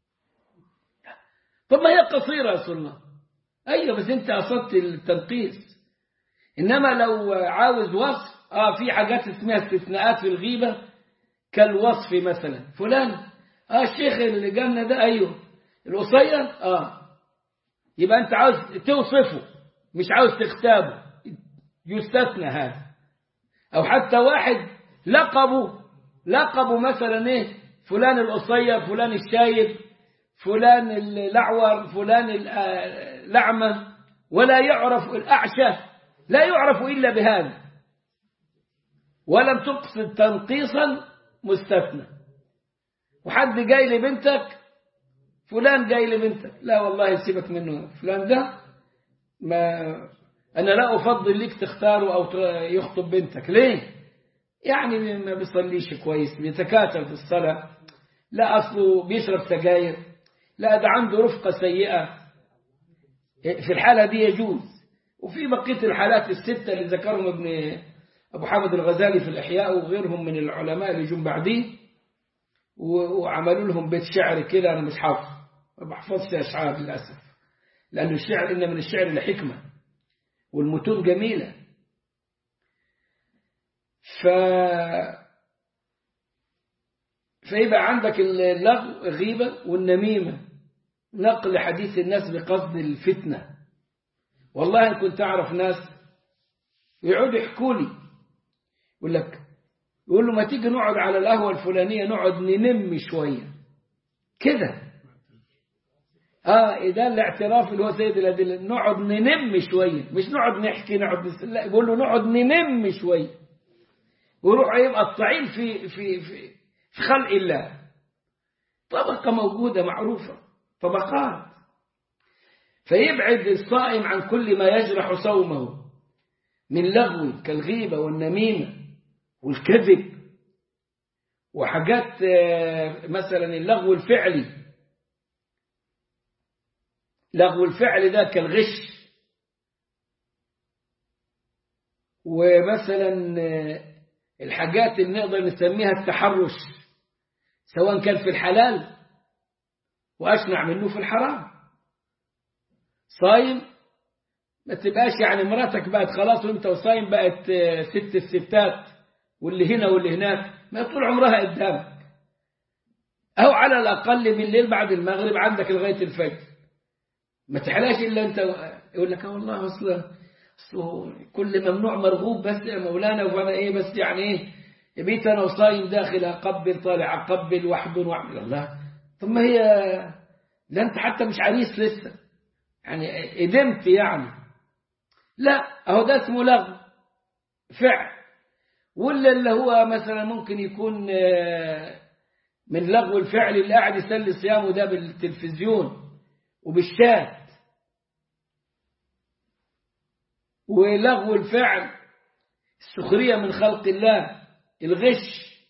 A: طب ما هي قصيرة يا سلمى أيوة بس أنت أصدت التنقيس إنما لو عاوز وصف آه في حاجات اسمها استثناءات في الغيبة كالوصف مثلا فلان آه الشيخ اللي جالنا ده أيوه القصير آه يبقى أنت عاوز توصفه مش عاوز تختابه يستثنى هذا أو حتى واحد لقبه لقبه مثلا إيه فلان القصير فلان الشايب فلان الأعور فلان الأعمى ولا يعرف الأعشى لا يعرف إلا بهذا ولم تقصد تنقيصا مستثنى وحد جاي لبنتك فلان جاي لبنتك لا والله سيبك منه فلان ده ما أنا لا أفضل لك تختاره أو يخطب بنتك ليه يعني ما بيصليش كويس بيتكاتل في الصلاة لا أصله بيشرب سجاير لا ده عنده رفقة سيئة في الحالة دي يجوز وفي بقية الحالات الستة اللي ذكرهم ابن أبو حامد الغزالي في الإحياء وغيرهم من العلماء اللي جم بعديه وعملوا لهم بيت شعر كده أنا مش حافظ ما بحفظش أشعار للأسف لأن الشعر إن من الشعر لحكمة والمتون جميلة ف فيبقى عندك اللغو الغيبة والنميمة نقل حديث الناس بقصد الفتنة والله إن كنت أعرف ناس يقعدوا يحكوا لي يقول لك يقول له ما تيجي نقعد على القهوة الفلانية نقعد ننم شوية كده اه ده الاعتراف اللي هو سيد الأدلة نقعد ننم شوية مش نقعد نحكي نقعد نس... لا يقول له نقعد ننم شوية ويروح يبقى الطعيم في في في في خلق الله طبقة موجودة معروفة طبقات فيبعد الصائم عن كل ما يجرح صومه من لغو كالغيبة والنميمة والكذب وحاجات مثلا اللغو الفعلي لغو الفعل ده كالغش ومثلا الحاجات اللي نقدر نسميها التحرش سواء كان في الحلال وأشنع منه في الحرام صايم ما تبقاش يعني مراتك بقت خلاص وانت وصايم بقت ست الستات واللي هنا واللي هناك ما طول عمرها قدامك أو على الأقل بالليل بعد المغرب عندك لغاية الفجر ما تحلاش إلا أنت يقول لك والله أصلا أصله كل ممنوع مرغوب بس يا مولانا وأنا إيه بس يعني إيه بيت أنا وصايم داخل أقبل طالع أقبل واحضن واعمل الله طب ما هي لا أنت حتى مش عريس لسه يعني قدمت يعني لا أهو ده اسمه لغو فعل ولا اللي هو مثلا ممكن يكون من لغو الفعل اللي قاعد يسلي صيامه ده بالتلفزيون وبالشات ولغو الفعل السخرية من خلق الله الغش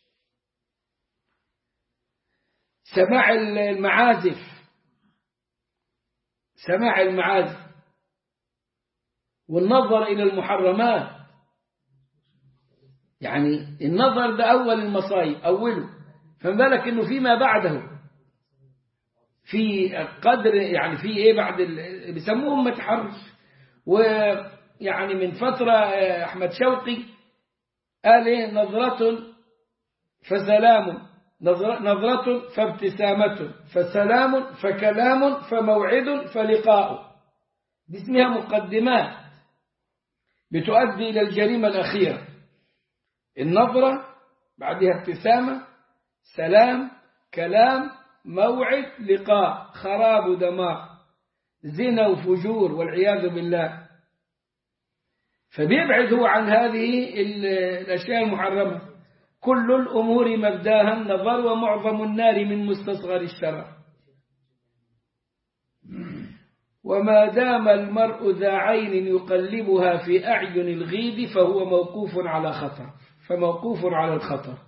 A: سماع المعازف سماع المعازف والنظر إلى المحرمات يعني النظر ده أول المصايب أوله فما بالك إنه فيما بعده في قدر يعني في إيه بعد بيسموهم متحرش ويعني من فترة أحمد شوقي قال إيه نظرة فسلام نظرة فابتسامة فسلام فكلام فموعد فلقاء دي اسمها مقدمات بتؤدي إلى الجريمة الأخيرة النظرة بعدها ابتسامة سلام كلام موعد لقاء خراب دماء زنا وفجور والعياذ بالله فبيبعد هو عن هذه الأشياء المحرمة كل الأمور مبداها النظر ومعظم النار من مستصغر الشرع وما دام المرء ذا عين يقلبها في أعين الغيب فهو موقوف على خطر فموقوف على الخطر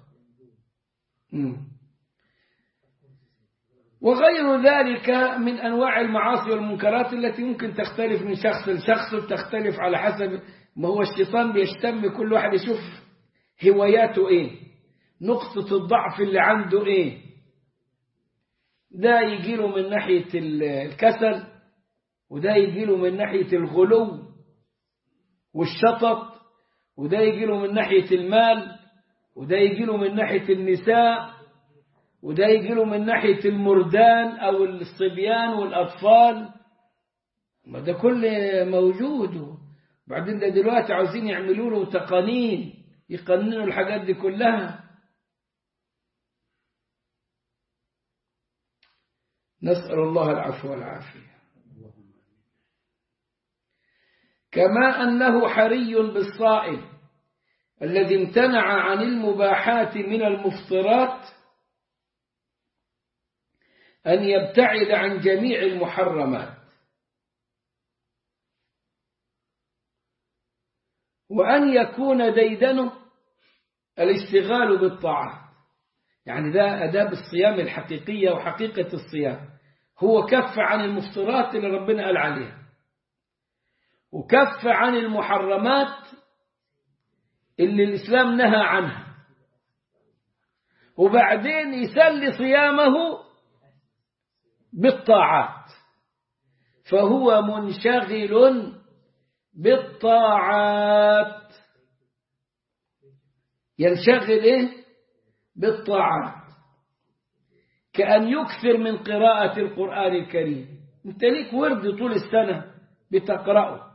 A: وغير ذلك من أنواع المعاصي والمنكرات التي ممكن تختلف من شخص لشخص وتختلف على حسب ما هو الشيطان بيشتم كل واحد يشوف هواياته ايه نقطة الضعف اللي عنده ايه ده يجيله من ناحية الكسل وده يجيله من ناحية الغلو والشطط وده يجيله من ناحية المال وده يجيله من ناحية النساء وده يجيله من ناحية المردان أو الصبيان والأطفال ما ده كل موجود بعدين ده دلوقتي عاوزين يعملوا له تقانين يقننوا الحاجات دي كلها نسأل الله العفو والعافية كما أنه حري بالصائم الذي امتنع عن المباحات من المفطرات أن يبتعد عن جميع المحرمات وأن يكون ديدنه الاشتغال بالطاعات يعني ده أداب الصيام الحقيقية وحقيقة الصيام هو كف عن المفطرات اللي ربنا قال عليها وكف عن المحرمات اللي الإسلام نهى عنها وبعدين يسلي صيامه بالطاعات فهو منشغل بالطاعات ينشغل إيه؟ بالطاعات كأن يكثر من قراءة القرآن الكريم انت ليك ورد طول السنة بتقرأه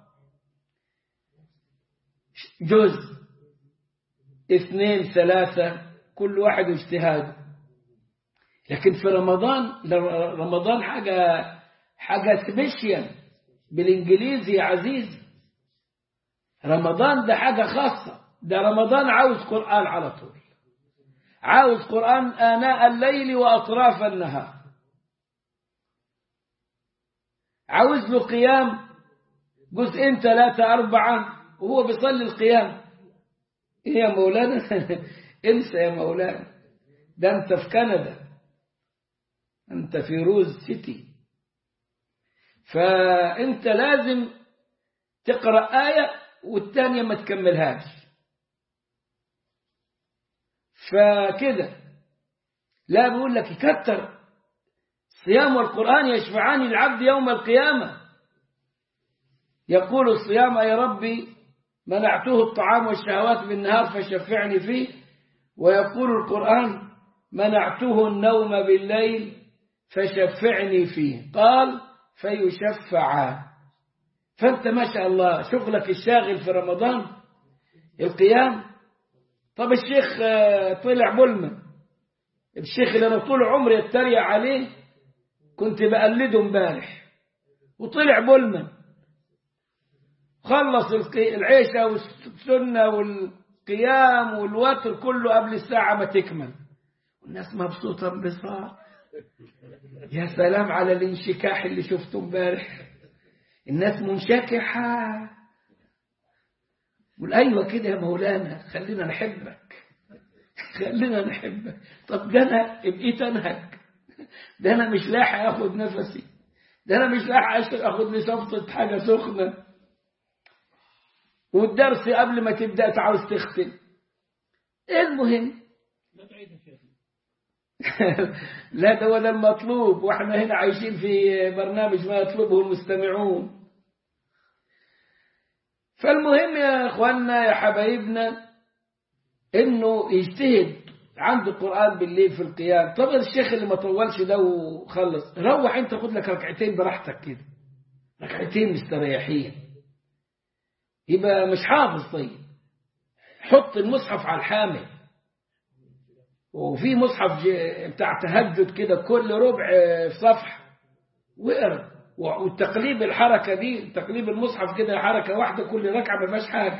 A: جزء اثنين ثلاثة كل واحد اجتهاد لكن في رمضان رمضان حاجة حاجة سبيشيال بالانجليزي يا عزيز رمضان ده حاجة خاصة ده رمضان عاوز قرآن على طول عاوز قرآن آناء الليل وأطراف النهار عاوز له قيام جزئين ثلاثة أربعة وهو بيصلي القيام إيه يا مولانا انسى يا مولانا ده أنت في كندا أنت في روز سيتي فأنت لازم تقرأ آية والتانية ما تكملهاش فكده لا بيقول لك يكتر الصيام والقرآن يشفعان للعبد يوم القيامة يقول الصيام يا ربي منعته الطعام والشهوات بالنهار فشفعني فيه ويقول القرآن منعته النوم بالليل فشفعني فيه قال فيشفع فأنت ما شاء الله شغلك الشاغل في رمضان القيام طب الشيخ طلع بلمن الشيخ اللي أنا طول عمري اتريق عليه كنت بقلده امبارح وطلع بلمن خلص العيشة والسنة والقيام والوتر كله قبل الساعة ما تكمل والناس مبسوطة انبساط يا سلام على الانشكاح اللي شفته امبارح الناس منشكحة قول أيوة كده يا مولانا خلينا نحبك خلينا نحبك طب ده أنا بقيت أنهك ده أنا مش لاحق أخد نفسي ده أنا مش لاحق أخد لي صفطة حاجة سخنة والدرس قبل ما تبدأ تعاوز تختم المهم لا ده ولا المطلوب واحنا هنا عايشين في برنامج ما يطلبه المستمعون فالمهم يا اخواننا يا حبايبنا انه يجتهد عنده القرآن بالليل في القيام طب الشيخ اللي ما طولش ده وخلص روح انت خد لك ركعتين براحتك كده ركعتين مستريحين يبقى مش حافظ طيب حط المصحف على الحامل وفي مصحف بتاع تهجد كده كل ربع صفحة واقرا والتقليب الحركة دي تقليب المصحف كده حركة واحدة كل ركعة ما فيهاش حاجة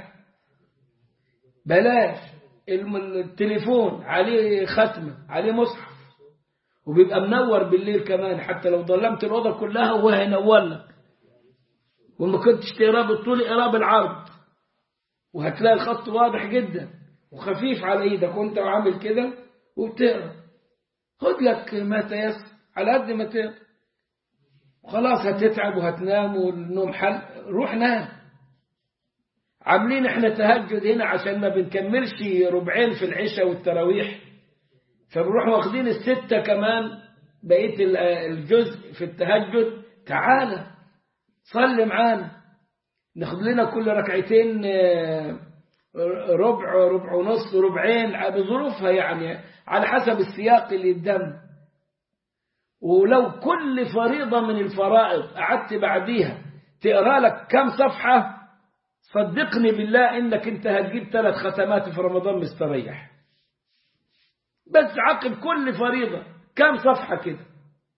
A: بلاش التليفون عليه ختمة عليه مصحف وبيبقى منور بالليل كمان حتى لو ظلمت الأوضة كلها هو هينور لك وما كنتش تقراه بالطول اقراه بالعرض وهتلاقي الخط واضح جدا وخفيف على ايدك وانت عامل كده وبتقرا خد لك ما تيسر على قد ما تقرا خلاص هتتعب وهتنام والنوم حل روح نام عاملين احنا تهجد هنا عشان ما بنكملش ربعين في العشاء والتراويح فبنروح واخدين الستة كمان بقية الجزء في التهجد تعالى صلي معانا ناخد لنا كل ركعتين ربع ربع ونص ربعين بظروفها يعني على حسب السياق اللي قدام ولو كل فريضة من الفرائض قعدت بعديها تقرا لك كم صفحة صدقني بالله انك انت هتجيب ثلاث ختمات في رمضان مستريح بس عقب كل فريضة كم صفحة كده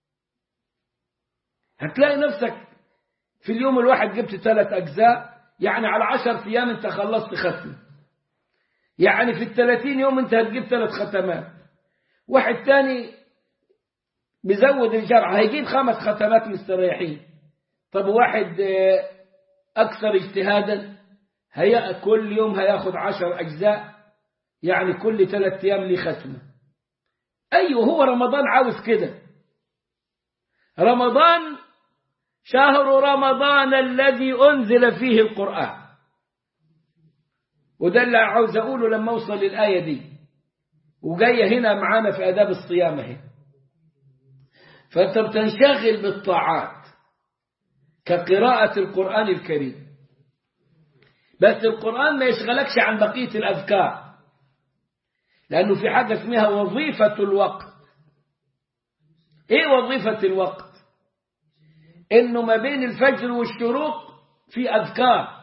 A: هتلاقي نفسك في اليوم الواحد جبت ثلاث أجزاء يعني على عشر أيام أنت خلصت ختم يعني في الثلاثين يوم أنت هتجيب ثلاث ختمات واحد تاني بيزود الجرعة هيجيب خمس ختمات مستريحين طب واحد أكثر اجتهادا هي كل يوم هياخد عشر أجزاء يعني كل ثلاث أيام ليه ختمة أيوه هو رمضان عاوز كده رمضان شهر رمضان الذي أنزل فيه القرآن وده اللي عاوز أقوله لما أوصل للآية دي وجاية هنا معانا في آداب الصيام اهي فأنت بتنشغل بالطاعات كقراءة القرآن الكريم بس القرآن ما يشغلكش عن بقية الأذكار لأنه في حاجة اسمها وظيفة الوقت إيه وظيفة الوقت إنه ما بين الفجر والشروق في أذكار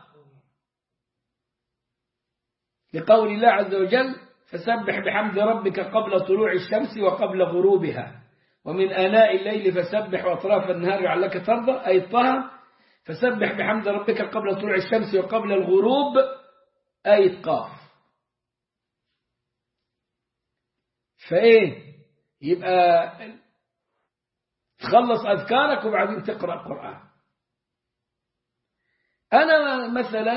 A: لقول الله عز وجل فسبح بحمد ربك قبل طلوع الشمس وقبل غروبها ومن آناء الليل فسبح وأطراف النهار لعلك ترضى أي طه فسبح بحمد ربك قبل طلوع الشمس وقبل الغروب آية قاف فإيه يبقى تخلص أذكارك وبعدين تقرأ القرآن أنا مثلا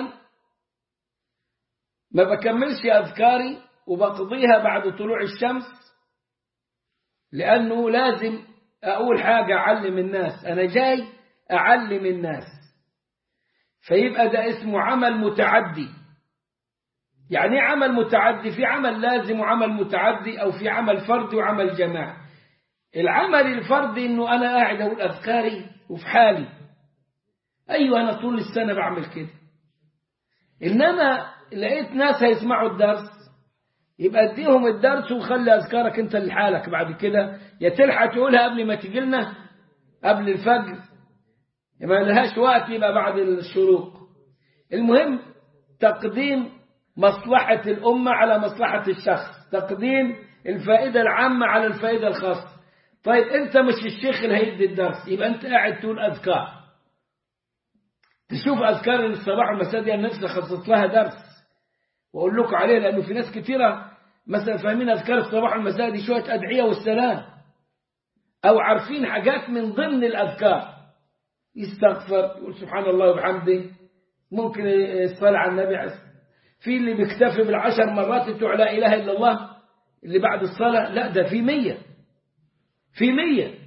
A: ما بكملش أذكاري وبقضيها بعد طلوع الشمس لأنه لازم أقول حاجة أعلم الناس أنا جاي أعلم الناس فيبقى ده اسمه عمل متعدي يعني عمل متعدي في عمل لازم وعمل متعدي أو في عمل فردي وعمل جماعي العمل الفردي إنه أنا قاعد أقول أذكاري وفي حالي أيوة أنا طول السنة بعمل كده إنما لقيت ناس هيسمعوا الدرس يبقى اديهم الدرس وخلي أذكارك أنت لحالك بعد كده يا تلحق تقولها قبل ما تجي لنا قبل الفجر ما لهاش وقت يبقى بعد الشروق المهم تقديم مصلحة الأمة على مصلحة الشخص تقديم الفائدة العامة على الفائدة الخاصة طيب أنت مش الشيخ اللي هيدي الدرس يبقى أنت قاعد تقول أذكار تشوف أذكار الصباح والمساء دي أنا نفسي خصصت لها درس وأقول لكم عليه لأنه في ناس كثيرة مثلا فاهمين أذكار الصباح والمساء دي شوية أدعية والسلام أو عارفين حاجات من ضمن الأذكار يستغفر يقول سبحان الله وبحمده ممكن الصلاة على النبي عز في اللي بيكتفي بالعشر مرات بتوع لا إله إلا الله اللي بعد الصلاة لا ده في مية في مية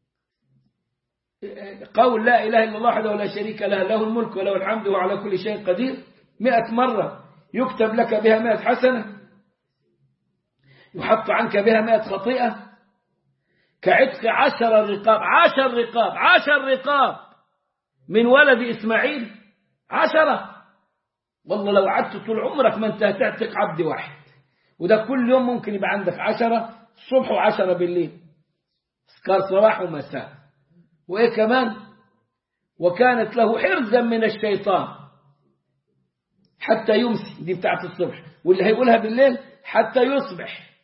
A: قول لا إله إلا الله وحده لا شريك له له الملك وله الحمد وعلى كل شيء قدير مئة مرة يكتب لك بها مئة حسنة يحط عنك بها مئة خطيئة كعتق عشر رقاب عشر رقاب عشر رقاب من ولد إسماعيل عشرة والله لو قعدت طول عمرك ما انت هتعتق عبد واحد وده كل يوم ممكن يبقى عندك عشرة الصبح وعشرة بالليل اسكار صباح ومساء وإيه كمان وكانت له حرزا من الشيطان حتى يمسي دي بتاعت الصبح واللي هيقولها بالليل حتى يصبح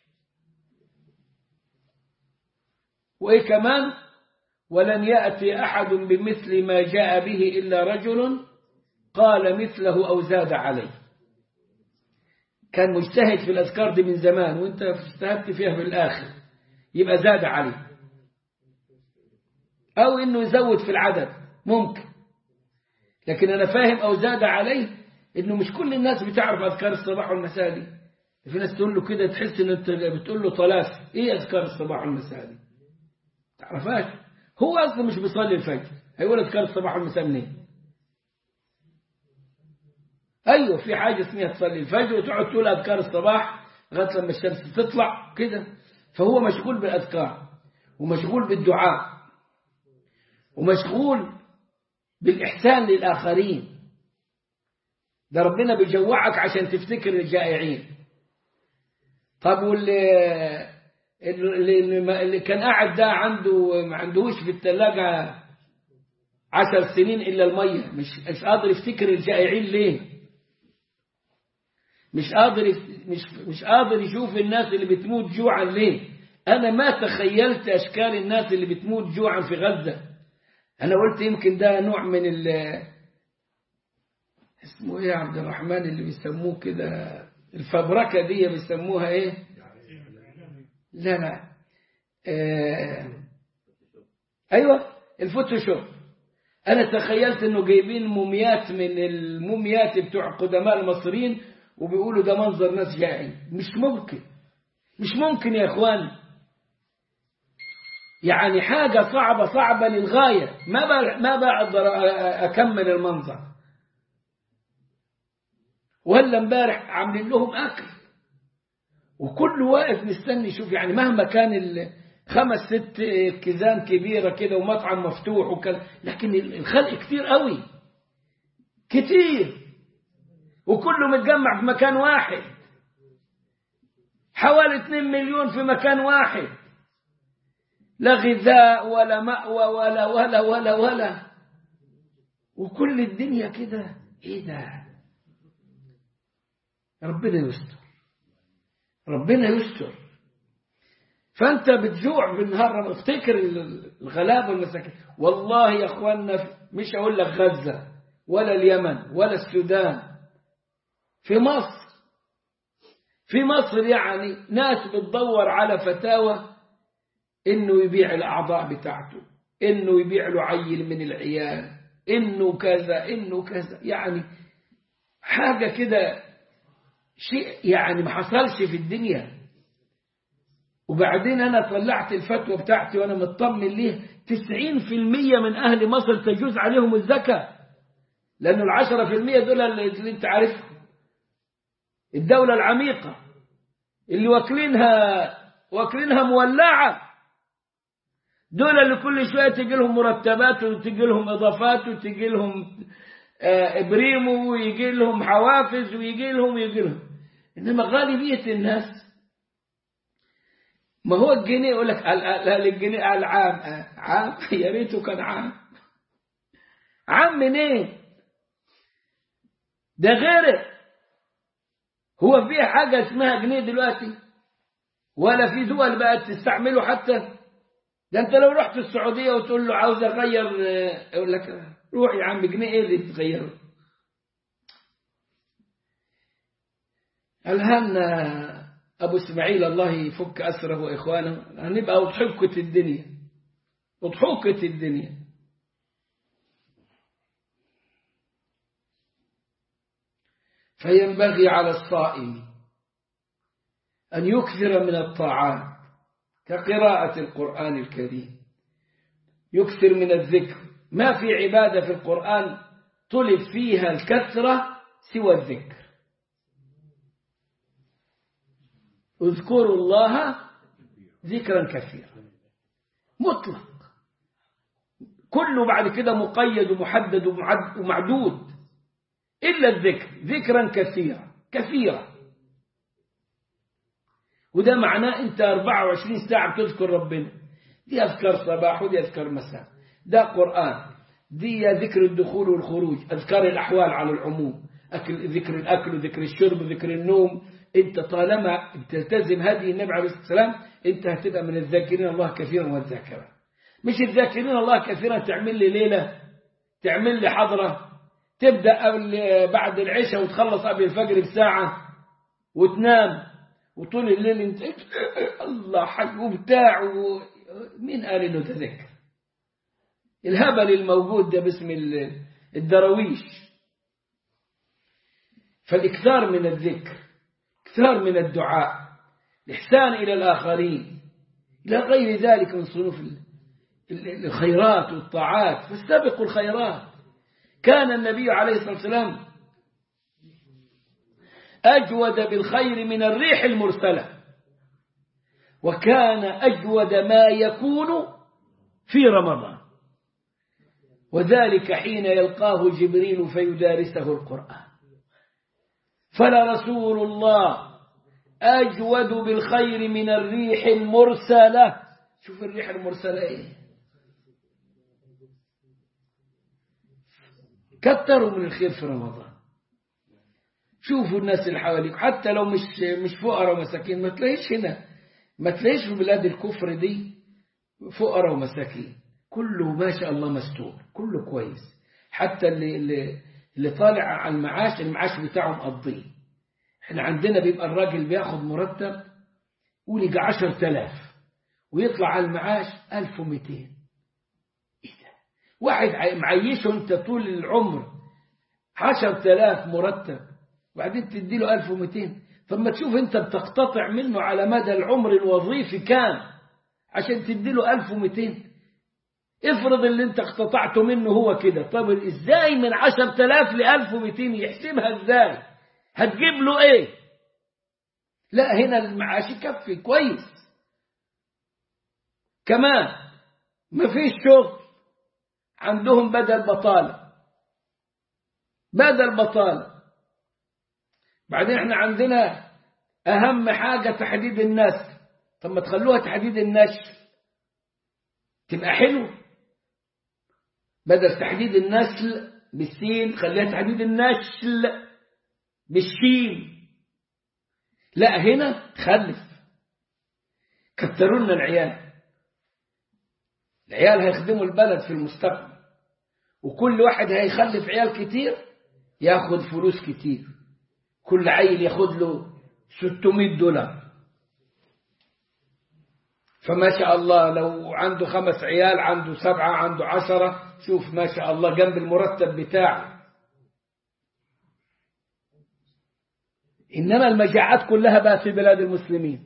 A: وإيه كمان ولن يأتي أحد بمثل ما جاء به إلا رجل قال مثله أو زاد عليه كان مجتهد في الأذكار دي من زمان وانت اجتهدت فيها في الآخر يبقى زاد عليه أو إنه يزود في العدد ممكن لكن أنا فاهم أو زاد عليه إنه مش كل الناس بتعرف أذكار الصباح والمساء دي في ناس تقول له كده تحس إن أنت بتقول له طلاس إيه أذكار الصباح والمساء دي تعرفهاش هو أصلا مش بيصلي الفجر هيقول أذكار الصباح والمساء منين أيوة في حاجة اسمها تصلي الفجر وتقعد تقول أذكار الصباح لغاية لما الشمس تطلع كده فهو مشغول بالأذكار ومشغول بالدعاء ومشغول بالإحسان للآخرين ده ربنا بيجوعك عشان تفتكر الجائعين طب واللي اللي, اللي كان قاعد ده عنده ما عندهوش في الثلاجة عشر سنين إلا المية مش مش قادر يفتكر الجائعين ليه مش قادر مش مش قادر يشوف الناس اللي بتموت جوعا ليه أنا ما تخيلت أشكال الناس اللي بتموت جوعا في غزة أنا قلت يمكن ده نوع من ال اسمه إيه يا عبد الرحمن اللي بيسموه كده الفبركة دي بيسموها إيه لا لا آه أيوة الفوتوشوب أنا تخيلت إنه جايبين موميات من الموميات بتوع قدماء المصريين وبيقولوا ده منظر ناس جائع مش ممكن مش ممكن يا إخوان يعني حاجة صعبة صعبة للغاية ما ما بقدر أكمل المنظر ولا امبارح عاملين لهم أكل وكل واقف مستني يشوف يعني مهما كان خمس ست كيزان كبيرة كده ومطعم مفتوح وكان لكن الخلق كتير قوي كتير وكله متجمع في مكان واحد حوالي 2 مليون في مكان واحد لا غذاء ولا مأوى ولا ولا ولا ولا وكل الدنيا كده ايه ده ربنا يستر ربنا يستر فانت بتجوع بالنهار افتكر الغلابه والمساكين والله يا اخواننا مش اقول لك غزه ولا اليمن ولا السودان في مصر في مصر يعني ناس بتدور على فتاوى انه يبيع الاعضاء بتاعته انه يبيع له عيل من العيال إنه كذا إنه كذا يعني حاجة كده شيء يعني ما حصلش في الدنيا وبعدين أنا طلعت الفتوى بتاعتي وأنا مطمن ليه تسعين في المية من أهل مصر تجوز عليهم الزكاة لأنه العشرة في المية دول اللي انت عارفهم الدولة العميقة اللي واكلينها واكلينها مولعة دول اللي كل شوية تجي لهم مرتبات وتجي لهم إضافات وتجي لهم بريمو ويجي لهم حوافز ويجي لهم ويجي لهم إنما غالبية الناس ما هو الجنيه يقول لك الجنيه العام عام يا ريته كان عام عام منين ده غيره هو في حاجة اسمها جنيه دلوقتي ولا في دول بقت تستعمله حتى ده انت لو رحت السعودية وتقول له عاوز اغير يقول لك روح يا عم جنيه ايه اللي تغيره الهمنا ابو اسماعيل الله يفك اسره واخوانه هنبقى اضحكة الدنيا اضحكة الدنيا فينبغي على الصائم أن يكثر من الطاعات كقراءة القرآن الكريم يكثر من الذكر ما في عبادة في القرآن طلب فيها الكثرة سوى الذكر اذكروا الله ذكرا كثيرا مطلق كله بعد كده مقيد ومحدد ومعدود إلا الذكر ذكرا كثيرا كثيرا وده معناه أنت 24 ساعة بتذكر ربنا دي أذكار صباح ودي أذكار مساء ده قرآن دي ذكر الدخول والخروج أذكار الأحوال على العموم أكل ذكر الأكل وذكر الشرب وذكر النوم أنت طالما تلتزم هذه النبي عليه الصلاة والسلام أنت هتبقى من الذاكرين الله كثيرا والذاكرة مش الذاكرين الله كثيرا تعمل لي ليلة تعمل لي حضرة تبدأ قبل بعد العشاء وتخلص قبل الفجر بساعة وتنام وطول الليل انت الله حق وبتاع و... مين قال انه تذكر الهبل الموجود ده باسم الدراويش فالاكثار من الذكر اكثار من الدعاء الاحسان الى الاخرين الى غير ذلك من صنوف الخيرات والطاعات فاستبقوا الخيرات كان النبي عليه الصلاة والسلام أجود بالخير من الريح المرسلة وكان أجود ما يكون في رمضان وذلك حين يلقاه جبريل فيدارسه القرآن فلرسول الله أجود بالخير من الريح المرسلة شوف الريح المرسلة إيه كتروا من الخير في رمضان شوفوا الناس اللي حواليك حتى لو مش مش فقراء ومساكين ما تلاقيش هنا ما تلاقيش في بلاد الكفر دي فقراء ومساكين كله ما شاء الله مستور كله كويس حتى اللي اللي, اللي طالع على المعاش المعاش بتاعه مقضيه احنا عندنا بيبقى الراجل بياخد مرتب قول يجي 10000 ويطلع على المعاش 1200 ايه ده واحد معيشه انت طول العمر 10000 مرتب وبعدين تدي له 1200 طب ما تشوف انت بتقتطع منه على مدى العمر الوظيفي كام عشان تدي له 1200 افرض اللي انت اقتطعته منه هو كده طب ازاي من 10000 ل 1200 يحسبها ازاي هتجيب له ايه لا هنا المعاش يكفي كويس كمان مفيش شغل عندهم بدل بطالة بدل بطالة بعدين احنا عندنا اهم حاجة تحديد النسل طب ما تخلوها تحديد النشل تبقى حلو بدل تحديد النسل بالسين خليها تحديد النشل بالشين لا هنا خلف كتروا لنا العيال العيال هيخدموا البلد في المستقبل وكل واحد هيخلف عيال كتير ياخد فلوس كتير كل عيل ياخد له 600 دولار فما شاء الله لو عنده خمس عيال عنده سبعة عنده عشرة شوف ما شاء الله جنب المرتب بتاعه إنما المجاعات كلها بقى في بلاد المسلمين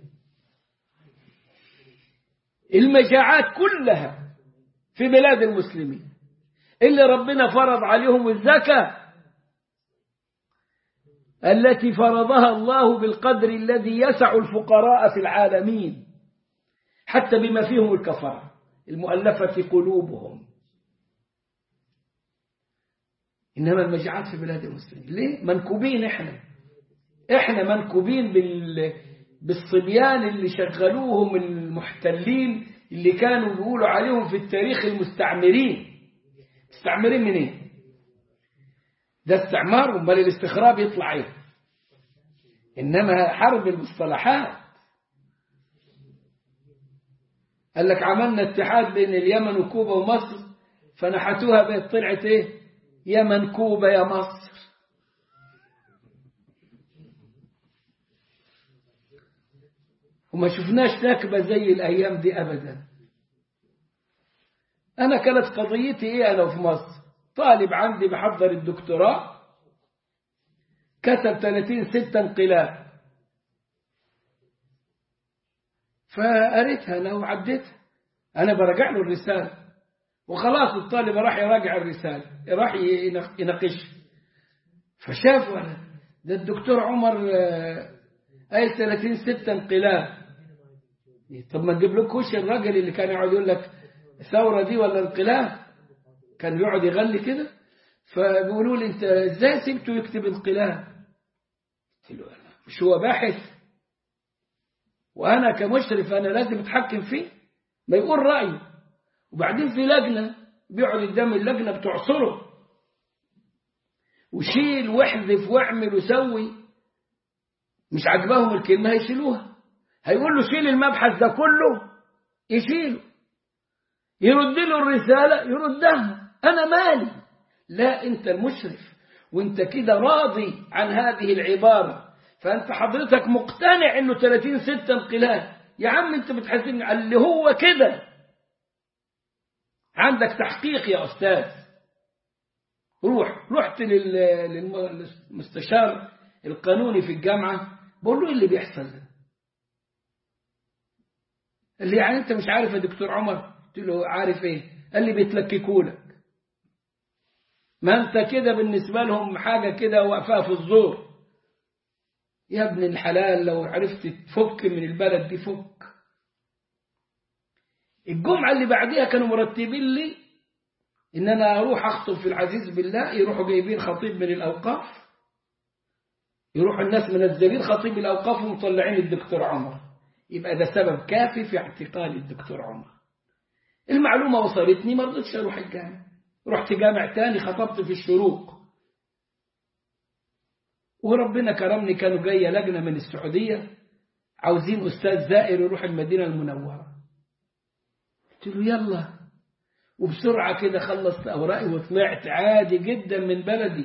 A: المجاعات كلها في بلاد المسلمين اللي ربنا فرض عليهم الزكاة التي فرضها الله بالقدر الذي يسع الفقراء في العالمين حتى بما فيهم الكفار المؤلفة قلوبهم إنما المجاعات في بلاد المسلمين ليه؟ منكوبين إحنا إحنا منكوبين بال... بالصبيان اللي شغلوهم المحتلين اللي كانوا بيقولوا عليهم في التاريخ المستعمرين مستعمرين منين إيه؟ ده استعمار امال الاستخراب يطلع ايه انما حرب المصطلحات قال لك عملنا اتحاد بين اليمن وكوبا ومصر فنحتوها بقت طلعت ايه يمن كوبا يا مصر وما شفناش نكبة زي الأيام دي أبدا أنا كانت قضيتي إيه أنا في مصر طالب عندي بحضر الدكتوراه كتب 30 ستة انقلاب فقريتها أنا وعديتها أنا براجع له الرسالة وخلاص الطالب راح يراجع الرسالة راح يناقش فشافوا أنا ده الدكتور عمر قايل 30 ستة انقلاب طب ما تجيب لكوش الراجل اللي كان يقعد يقول لك الثورة دي ولا انقلاب كان يقعد يغني كده فبيقولوا لي انت ازاي سبته يكتب انقلاب قلت له انا مش هو باحث وانا كمشرف انا لازم اتحكم فيه ما يقول رايه وبعدين في لجنه بيقعد قدام اللجنه بتعصره وشيل واحذف واعمل وسوي مش عجبهم الكلمه هيشيلوها هيقول له شيل المبحث ده كله يشيله يرد له الرساله يردها أنا مالي لا أنت المشرف وأنت كده راضي عن هذه العبارة فأنت حضرتك مقتنع أنه 30 ستة انقلاب يا عم أنت بتحسن اللي هو كده عندك تحقيق يا أستاذ روح رحت للمستشار القانوني في الجامعة بقول له إيه اللي بيحصل ده اللي يعني أنت مش عارف يا دكتور عمر قلت له عارف إيه قال لي بيتلككوا لك ما انت كده بالنسبة لهم حاجة كده واقفة في الزور يا ابن الحلال لو عرفت تفك من البلد دي فك الجمعة اللي بعديها كانوا مرتبين لي ان انا اروح اخطب في العزيز بالله يروحوا جايبين خطيب من الاوقاف يروح الناس منزلين خطيب الاوقاف ومطلعين الدكتور عمر يبقى ده سبب كافي في اعتقال الدكتور عمر المعلومة وصلتني ما رضيتش اروح الجامع رحت جامع تاني خطبت في الشروق وربنا كرمني كانوا جاية لجنة من السعودية عاوزين أستاذ زائر يروح المدينة المنورة قلت له يلا وبسرعة كده خلصت أوراقي وطلعت عادي جدا من بلدي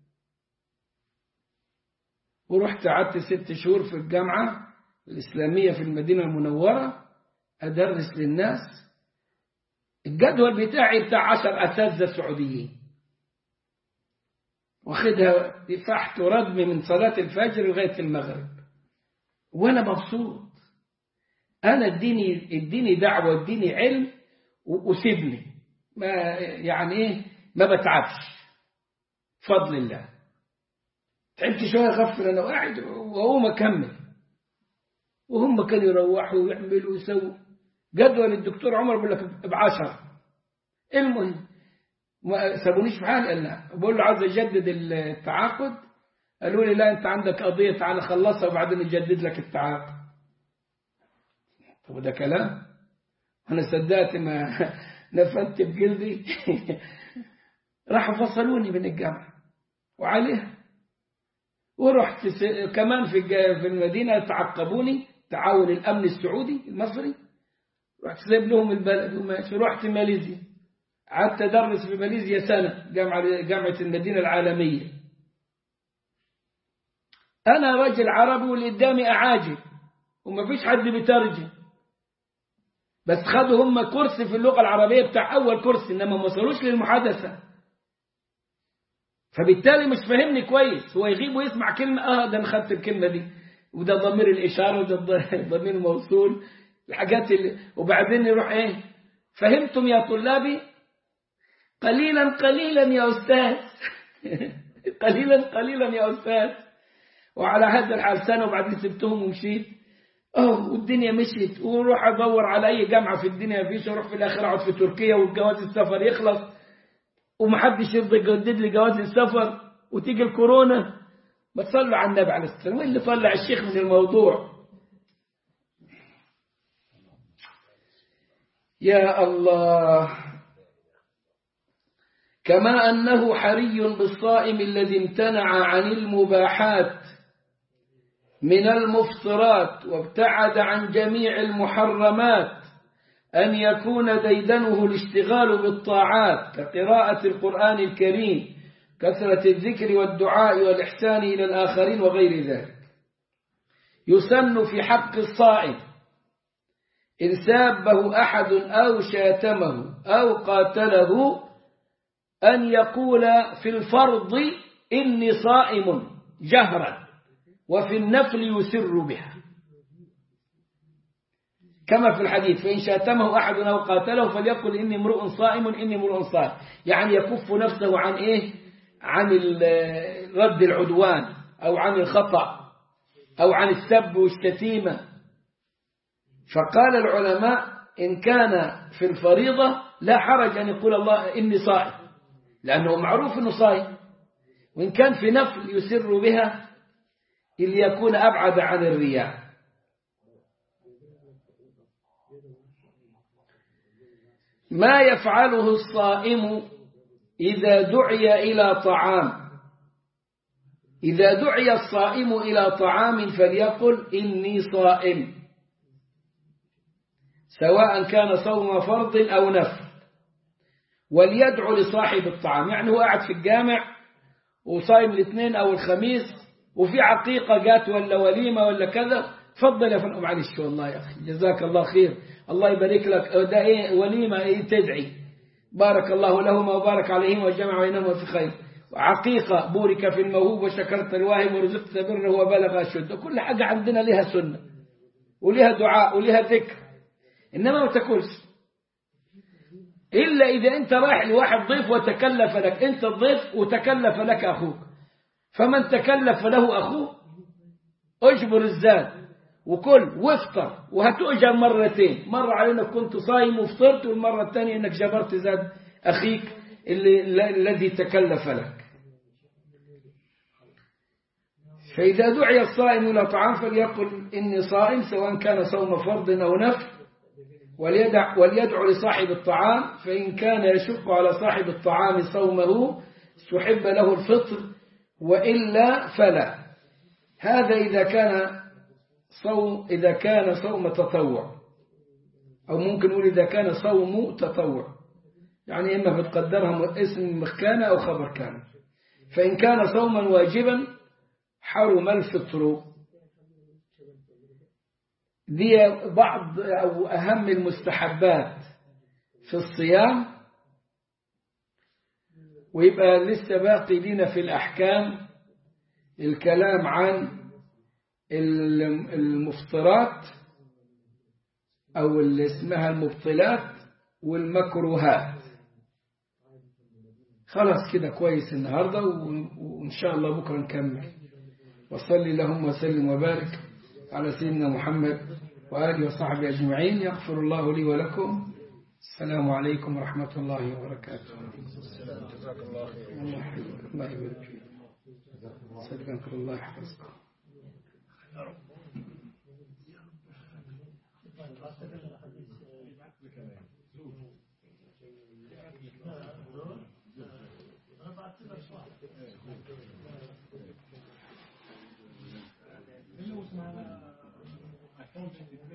A: ورحت قعدت ست شهور في الجامعة الإسلامية في المدينة المنورة أدرس للناس الجدول بتاعي بتاع عشر أساتذة سعوديين واخدها فحت وردم من صلاة الفجر لغاية المغرب وأنا مبسوط أنا اديني اديني دعوة اديني علم وسيبني ما يعني إيه ما بتعبش بفضل الله تعبت شوية غفل أنا وقاعد وأقوم أكمل وهم كانوا يروحوا ويعملوا ويسووا جدول الدكتور عمر بيقول لك بعشرة المهم ما سابونيش في حالي قال لا بقول له عاوز اجدد التعاقد قالوا لي لا انت عندك قضيه تعالى خلصها وبعدين نجدد لك التعاقد طب ده كلام انا صدقت ما نفدت بجلدي راحوا فصلوني من الجامعه وعليها ورحت كمان في في المدينه تعقبوني تعاون الامن السعودي المصري رحت سايب لهم البلد وماشي رحت ماليزيا قعدت ادرس في ماليزيا سنه جامعه جامعه المدينه العالميه انا راجل عربي واللي قدامي اعاجم وما فيش حد بيترجم بس خدوا هم كورس في اللغة العربية بتاع أول كورس إنما ما وصلوش للمحادثة فبالتالي مش فاهمني كويس هو يغيب ويسمع كلمة اه ده انا خدت الكلمة دي وده ضمير الإشارة وده ضمير الموصول الحاجات اللي وبعدين يروح ايه فهمتم يا طلابي قليلا قليلا يا أستاذ قليلا قليلا يا أستاذ وعلى هذا الحال سنة وبعدين سبتهم ومشيت اه والدنيا مشيت وروح ادور على اي جامعه في الدنيا فيش اروح في الاخر اقعد في تركيا والجواز السفر يخلص ومحدش يرضى يجدد لي جواز السفر وتيجي الكورونا ما تصلوا على النبي عليه الصلاه والسلام اللي طلع الشيخ من الموضوع يا الله كما أنه حري بالصائم الذي امتنع عن المباحات من المفطرات وابتعد عن جميع المحرمات أن يكون ديدنه الاشتغال بالطاعات كقراءة القرآن الكريم كثرة الذكر والدعاء والإحسان إلى الآخرين وغير ذلك يسن في حق الصائم إن سابه أحد أو شاتمه أو قاتله أن يقول في الفرض إني صائم جهرا وفي النفل يسر بها كما في الحديث فإن شاتمه أحد أو قاتله فليقل إني امرؤ صائم إني امرؤ صائم يعني يكف نفسه عن إيه عن رد العدوان أو عن الخطأ أو عن السب والشتيمة فقال العلماء إن كان في الفريضة لا حرج أن يقول الله إني صائم لأنه معروف أنه صائم وإن كان في نفل يسر بها اللي يكون أبعد عن الرياء ما يفعله الصائم إذا دعي إلى طعام إذا دعي الصائم إلى طعام فليقل إني صائم سواء كان صوم فرض أو نفل وليدعو لصاحب الطعام يعني هو قاعد في الجامع وصايم الاثنين أو الخميس وفي عقيقة جات ولا وليمة ولا كذا تفضل يا فندم معلش والله يا أخي جزاك الله خير الله يبارك لك ده إيه وليمة إيه تدعي بارك الله لهما وبارك عليهما وجمع بينهما في خير وعقيقة بورك في الموهوب وشكرت الواهب ورزقت بره وبلغ أشد كل حاجة عندنا لها سنة ولها دعاء ولها ذكر إنما ما تاكلش إلا إذا أنت رايح لواحد ضيف وتكلف لك أنت الضيف وتكلف لك أخوك فمن تكلف له أخوه أجبر الزاد وكل وافطر وهتؤجر مرتين مرة على أنك كنت صايم وفطرت والمرة الثانية أنك جبرت زاد أخيك اللي الذي تكلف لك فإذا دعي الصائم إلى طعام فليقل إني صائم سواء كان صوم فرض أو نفل وليدع وليدعو لصاحب الطعام فإن كان يشق على صاحب الطعام صومه استحب له الفطر وإلا فلا هذا إذا كان صوم إذا كان صوم تطوع أو ممكن نقول إذا كان صوم تطوع يعني إما بتقدرها اسم مكانة أو خبر كان فإن كان صوما واجبا حرم الفطر دي بعض أو أهم المستحبات في الصيام ويبقى لسه باقي لنا في الأحكام الكلام عن المفطرات أو اللي اسمها المبطلات والمكروهات خلاص كده كويس النهاردة وإن شاء الله بكرة نكمل وصلي اللهم وسلم وبارك على سيدنا محمد وآله وصحبه أجمعين يغفر الله لي ولكم السلام عليكم ورحمة الله وبركاته
B: جزاك الله خير
A: الله يحفظك الله يبارك فيك سلمك الله يحفظك
B: I don't think